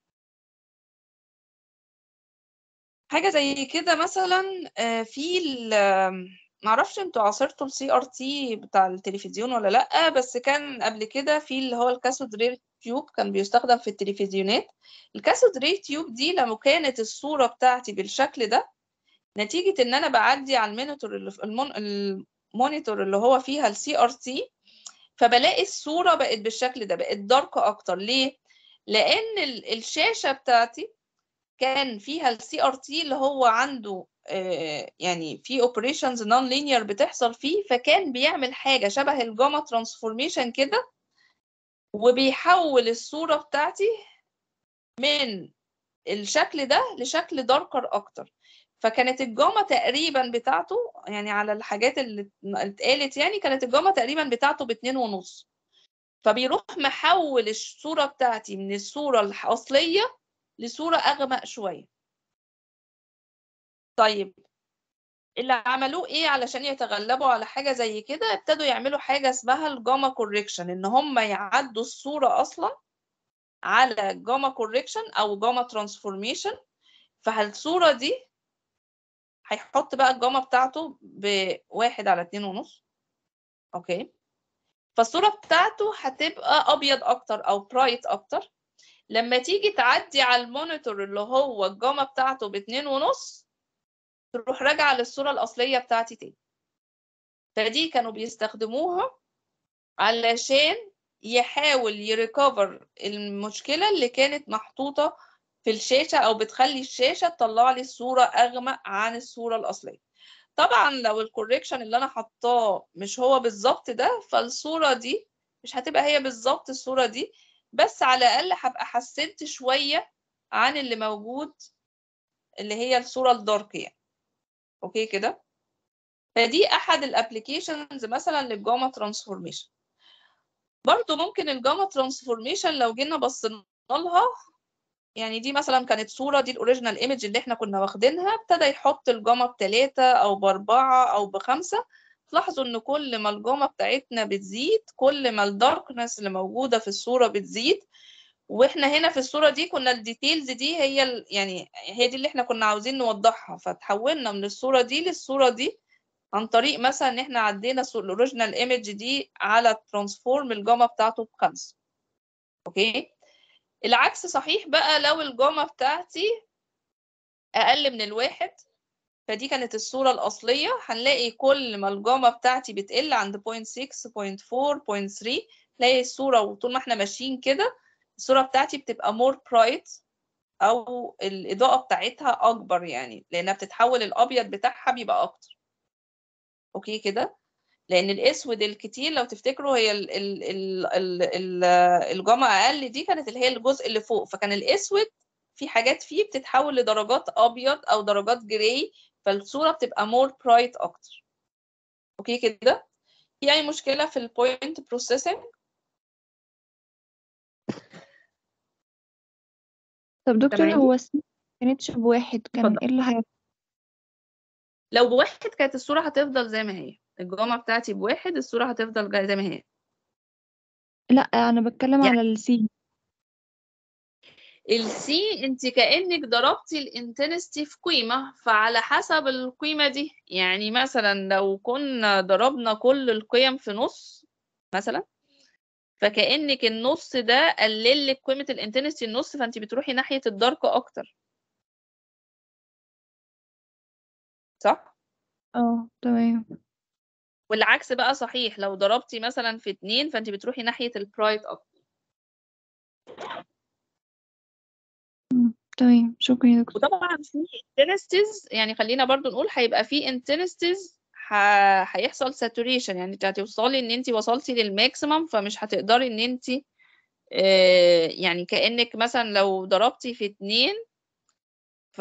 حاجة زي كده مثلا في معرفش انتوا عاصرتوا السي ار تي بتاع التلفزيون ولا لأ بس كان قبل كده في اللي هو الكاثود ري تيوب كان بيستخدم في التلفزيونات الكاثود ري تيوب دي لو كانت الصورة بتاعتي بالشكل ده نتيجة ان انا بعدي على المونيتور اللي في المون... المونيتور اللي هو فيها السي ار تي فبلاقي الصورة بقت بالشكل ده بقت دارك اكتر ليه؟ لان الشاشة بتاعتي كان فيها السي ار تي اللي هو عنده آه، يعني في اوبريشنز نون لينير بتحصل فيه فكان بيعمل حاجه شبه الجاما ترانسفورميشن كده وبيحول الصوره بتاعتي من الشكل ده لشكل داركر اكتر فكانت الجاما تقريبا بتاعته يعني على الحاجات اللي اتقالت يعني كانت الجاما تقريبا بتاعته باتنين ونص فبيروح محول الصورة بتاعتي من الصورة الأصلية لصورة أغمق شوية طيب اللي عملوه ايه علشان يتغلبوا على حاجة زي كده ابتدوا يعملوا حاجة اسمها الجاما كوريكشن ان هم يعدوا الصورة اصلا على جاما كوريكشن او جاما ترانسفورميشن فالصورة دي هيحط بقى الجاما بتاعته بواحد على اتنين ونص اوكي فالصورة بتاعته هتبقى ابيض اكتر او برايت اكتر لما تيجي تعدي على المونيتور اللي هو الجاما بتاعته باتنين ونص تروح راجعة للصورة الأصلية بتاعتي تاني فدي كانوا بيستخدموها علشان يحاول يريكفر المشكلة اللي كانت محطوطة في الشاشة أو بتخلي الشاشة تطلع لي الصورة أغمق عن الصورة الأصلية طبعا لو الكوريكشن اللي أنا حطاه مش هو بالظبط ده فالصورة دي مش هتبقى هي بالظبط الصورة دي بس على الأقل هبقى حسنت شوية عن اللي موجود اللي هي الصورة الدارك يعني اوكي كده فدي احد الابلكيشنز مثلا للجاما ترانسفورميشن برضو ممكن الجاما ترانسفورميشن لو جينا بصينا لها يعني دي مثلا كانت صورة دي الاوريجينال ايمج اللي احنا كنا واخدينها ابتدى يحط الجاما بتلاتة او باربعة او بخمسة تلاحظوا ان كل ما الجاما بتاعتنا بتزيد كل ما الداركنس اللي موجودة في الصورة بتزيد واحنا هنا في الصورة دي كنا الديتيلز دي هي ال... يعني هي دي اللي احنا كنا عاوزين نوضحها فتحولنا من الصورة دي للصورة دي عن طريق مثلا ان احنا عدينا الاوريجينال ايمج دي على ترانسفورم الجاما بتاعته بخمسة اوكي العكس صحيح بقى لو الجاما بتاعتي اقل من الواحد فدي كانت الصورة الأصلية هنلاقي كل ما الجاما بتاعتي بتقل عند 0.6 0.4 0.3 تلاقي الصورة وطول ما احنا ماشيين كده الصورة بتاعتي بتبقى more bright أو الإضاءة بتاعتها أكبر يعني لأنها بتتحول الأبيض بتاعها بيبقى أكتر أوكي كده لأن الأسود الكتير لو تفتكروا هي ال ال ال ال ال الجاما أقل دي كانت اللي هي الجزء اللي فوق فكان الأسود في حاجات فيه بتتحول لدرجات أبيض أو درجات جراي فالصورة بتبقى more bright أكتر أوكي كده في أي مشكلة في البوينت بروسيسنج طب دكتور سامعيني؟ هو السي ما كانتش بواحد كان اتفضل. ايه اللي هيحصل لو بواحد كانت الصورة هتفضل زي ما هي الجامعة بتاعتي بواحد الصورة هتفضل جاي زي ما هي لا انا بتكلم يعني- على السي السي انت كأنك ضربتي الانتنستي في قيمة فعلى حسب القيمة دي يعني مثلا لو كنا ضربنا كل القيم في نص مثلا فكأنك النص ده قلل لك قيمة الانتنستي النص فانت بتروحي ناحية الدارك اكتر صح؟ اه تمام والعكس بقى صحيح لو ضربتي مثلا في اتنين فانت بتروحي ناحية البرايت اكتر مم، تمام شكرا يا دكتور وطبعا في انتنستيز يعني خلينا برضو نقول هيبقى في انتنستيز هيحصل ساتوريشن يعني انت هتوصلي ان انت وصلتي للماكسيمم فمش هتقدري ان انت آه، يعني كأنك مثلا لو ضربتي في اتنين ف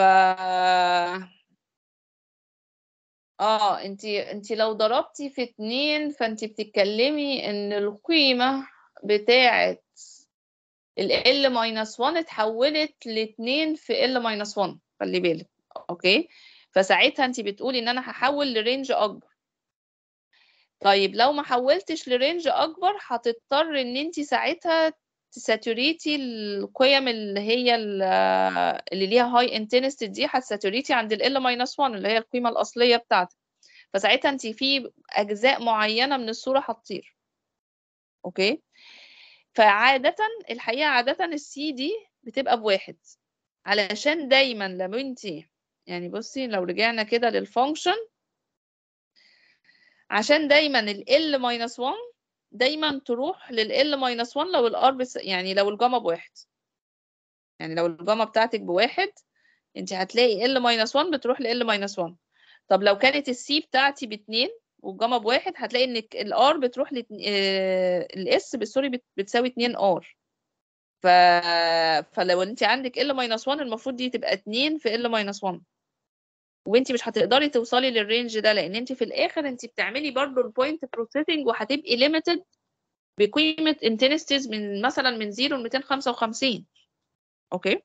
اه انت انت لو ضربتي في اتنين فانت بتتكلمي ان القيمة بتاعة ال L minus 1 اتحولت لاتنين في L minus 1 خلي بالك اوكي فساعتها انت بتقولي ان انا هحول لرينج اكبر طيب لو ما حولتش لرينج اكبر هتضطر ان انت ساعتها تساتوريتي القيم اللي هي ال- اللي ليها هاي انتنستي دي هتساتوريتي عند ال L minus 1 اللي هي القيمة الأصلية بتاعتك فساعتها انت في أجزاء معينة من الصورة هتطير اوكي فعادة الحقيقة عادة السي دي بتبقى بواحد علشان دايما لو انت يعني بصي لو رجعنا كده للفانكشن عشان دايما ال L minus 1 دايما تروح لل L minus 1 لو الار بس يعني لو الجاما بواحد يعني لو الجاما بتاعتك بواحد انت هتلاقي ال ماينس 1 بتروح ل ال ماينس 1 طب لو كانت السي بتاعتي باتنين والجاما بواحد هتلاقي ان الار بتروح ل الاس سوري بت- بتساوي 2 ار ف... فلو انت عندك ال ماينس 1 المفروض دي تبقى 2 في ال ماينس 1 وانت مش هتقدري توصلي للرينج ده لان انت في الاخر انت بتعملي برضو البوينت بروسيسنج وهتبقي ليميتد بقيمه انتنستيز من مثلا من 0 ل 255 اوكي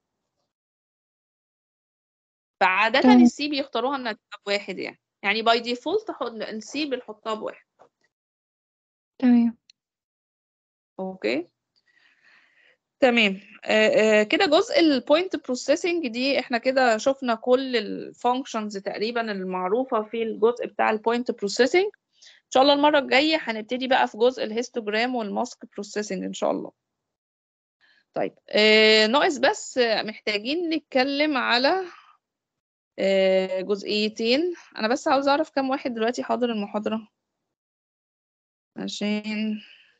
فعاده تمام. السي بيختاروها انها تبقى بواحد يعني يعني باي ديفولت السي بنحطها بواحد تمام اوكي تمام آه، آه، كده جزء البوينت بروسيسنج دي احنا كده شفنا كل الفانكشنز تقريبا المعروفة في الجزء بتاع البوينت بروسيسنج ان شاء الله المرة الجاية هنبتدي بقى في جزء الهيستوجرام والماسك بروسيسنج ان شاء الله طيب آه، ناقص بس آه، محتاجين نتكلم على آه، جزئيتين انا بس عاوز اعرف كم واحد دلوقتي حاضر المحاضرة عشان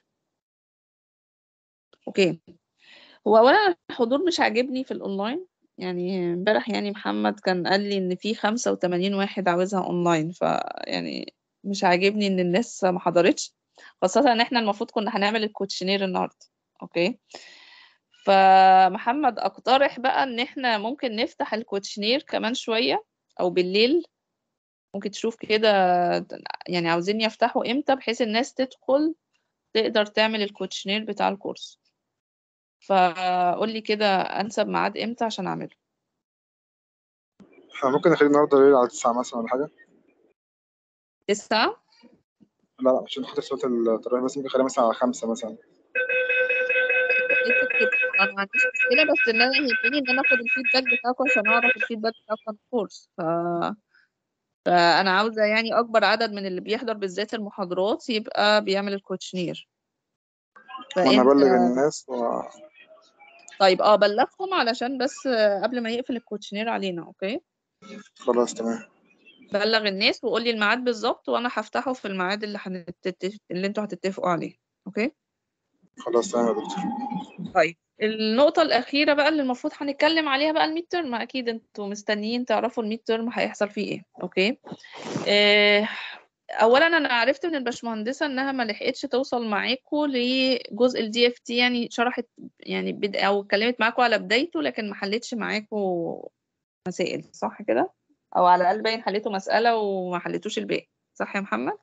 اوكي هو اولا الحضور مش عاجبني في الاونلاين يعني امبارح يعني محمد كان قال لي ان في 85 واحد عاوزها اونلاين فيعني مش عاجبني ان الناس ما حضرتش خاصة ان احنا المفروض كنا هنعمل الكوتشنير النهارده اوكي فمحمد اقترح بقى ان احنا ممكن نفتح الكوتشنير كمان شوية او بالليل ممكن تشوف كده يعني عاوزين يفتحوا امتى بحيث الناس تدخل تقدر تعمل الكوتشنير بتاع الكورس فقول لي كده انسب ميعاد امتى عشان اعمله احنا ممكن نخلي النهارده الليل على تسعة مثلا ولا حاجة تسعة لا لا عشان خاطر صوت التراويح بس ممكن نخليها مثلا على خمسة مثلا اكتب كده انا ما عنديش مشكله بس ان انا يهمني ان انا اخد الفيدباك بتاعكم عشان اعرف الفيدباك بتاعكم عن الكورس ف... فانا عاوزه يعني اكبر عدد من اللي بيحضر بالذات المحاضرات يبقى بيعمل الكوتشنير وانا فانت بلغ الناس و... طيب اه بلغهم علشان بس قبل ما يقفل الكوتشنير علينا اوكي خلاص تمام بلغ الناس وقول لي الميعاد بالظبط وانا هفتحه في الميعاد اللي هنتت... اللي انتوا هتتفقوا عليه اوكي خلاص تمام يا دكتور طيب النقطة الأخيرة بقى اللي المفروض هنتكلم عليها بقى الميد ترم أكيد انتوا مستنيين تعرفوا الميد ترم هيحصل فيه ايه أوكي آه، أولا أنا عرفت من الباشمهندسة إنها ما لحقتش توصل معاكم لجزء الدي اف تي يعني شرحت يعني بد... أو اتكلمت معاكم على بدايته لكن ما حلتش معاكم مسائل صح كده؟ أو على الأقل باين حليتوا مسألة وما حليتوش الباقي صح يا محمد؟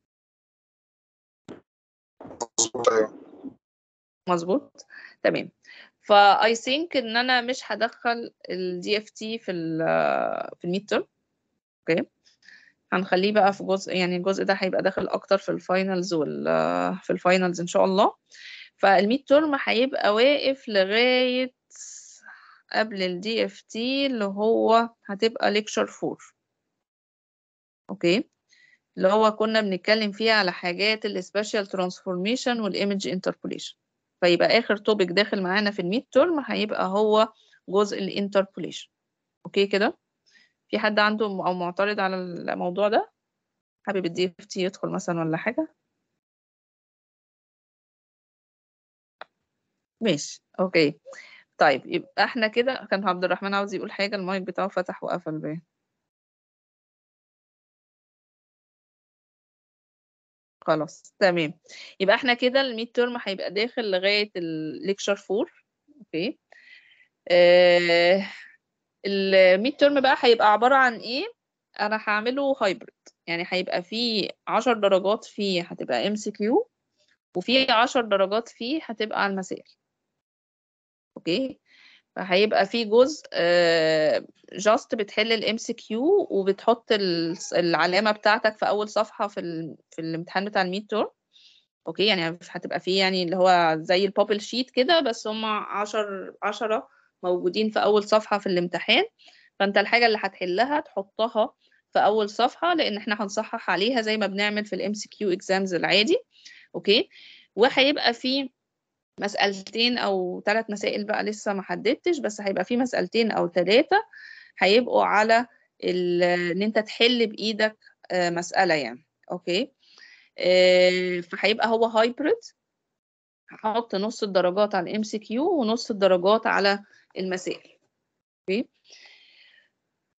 مظبوط ايوه مظبوط تمام فاي ثينك ان انا مش هدخل الدي اف تي في ال في الميد ترم اوكي هنخليه بقى في جزء يعني الجزء ده هيبقى داخل اكتر في الفاينلز وال في الفاينلز ان شاء الله فالميد ترم هيبقى واقف لغايه قبل الدي اف تي اللي هو هتبقى ليكشر 4 اوكي اللي هو كنا بنتكلم فيها على حاجات السبيشال ترانسفورميشن والايمج انتربوليشن فيبقى اخر توبيك داخل معانا في الميد ترم هيبقى هو جزء الانتربوليشن اوكي كده في حد عنده م- او معترض على الموضوع ده حابب الدي اف تي يدخل مثلا ولا حاجه ماشي اوكي طيب يبقى احنا كده كان عبد الرحمن عاوز يقول حاجه المايك بتاعه فتح وقفل باين خلاص تمام يبقى احنا كده الميد ترم هيبقى داخل لغايه الليكشر 4 اوكي آه الميد ترم بقى هيبقى عباره عن ايه انا هعمله هايبرد يعني هيبقى فيه 10 درجات فيه هتبقى ام سي كيو وفي 10 درجات فيه هتبقى على المسائل اوكي فهيبقى في جزء جاست بتحل الام سي كيو وبتحط ال- العلامه بتاعتك في اول صفحه في ال... في الامتحان بتاع الميد تورم اوكي يعني هتبقى فيه يعني اللي هو زي البابل شيت كده بس هم 10 10 موجودين في اول صفحه في الامتحان فانت الحاجه اللي هتحلها تحطها في اول صفحه لان احنا هنصحح عليها زي ما بنعمل في الام سي كيو اكزامز العادي اوكي وهيبقى في مسألتين أو ثلاث مسائل بقى لسه ما حددتش بس هيبقى في مسألتين أو ثلاثة هيبقوا على ال- إن أنت تحل بإيدك آه، مسألة يعني أوكي آه، فهيبقى هو هايبرد هحط نص الدرجات على الام سي كيو ونص الدرجات على المسائل اوكي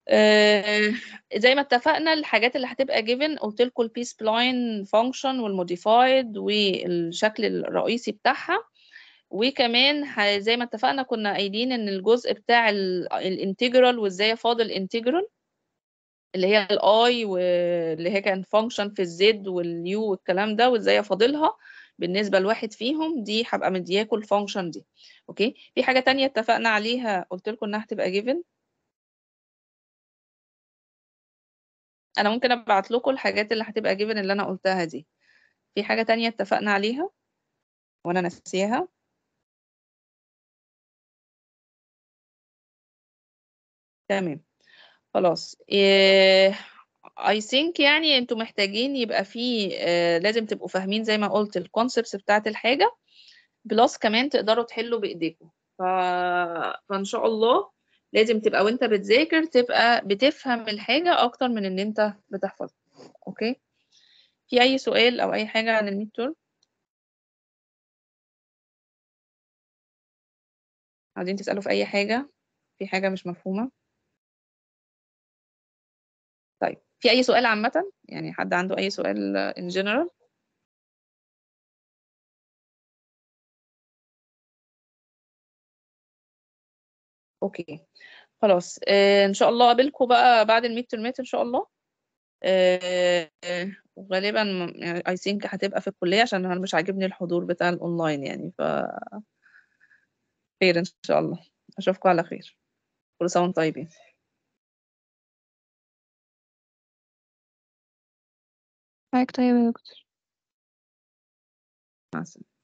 آه، زي ما اتفقنا الحاجات اللي هتبقى given قلت لكم البي سبلاين فانكشن والموديفايد والشكل الرئيسي بتاعها وكمان ه- زي ما اتفقنا كنا قايلين ان الجزء بتاع الانتجرال وازاي افاضل انتجرال اللي هي الاي واللي هي كان فانكشن في الزد واليو والكلام ده وازاي افاضلها بالنسبه لواحد فيهم دي هبقى مدياكوا الفانكشن دي اوكي في حاجه تانية اتفقنا عليها قلت لكم انها هتبقى given انا ممكن ابعت لكم الحاجات اللي هتبقى given اللي انا قلتها دي في حاجه تانية اتفقنا عليها وانا ناسيها تمام خلاص إيه I think يعني انتوا محتاجين يبقى في آه لازم تبقوا فاهمين زي ما قلت الكونسبتس بتاعت الحاجة بلس كمان تقدروا تحلوا بإيديكم ف... فإن شاء الله لازم تبقى وانت بتذاكر تبقى بتفهم الحاجة أكتر من إن انت بتحفظ أوكي في أي سؤال أو أي حاجة عن الميد تورم عايزين تسألوا في أي حاجة في حاجة مش مفهومة طيب في أي سؤال عامة يعني حد عنده أي سؤال آه، in general اوكي خلاص آه ان شاء الله اقابلكم بقى بعد الميد ترمات ان شاء الله آه آه، وغالبا م- يعني اي ثينك هتبقى في الكليه عشان انا مش عاجبني الحضور بتاع الاونلاين يعني ف خير ان شاء الله اشوفكم على خير كل سنه وانتم طيبين حضرتك طيب يا دكتور مع السلامه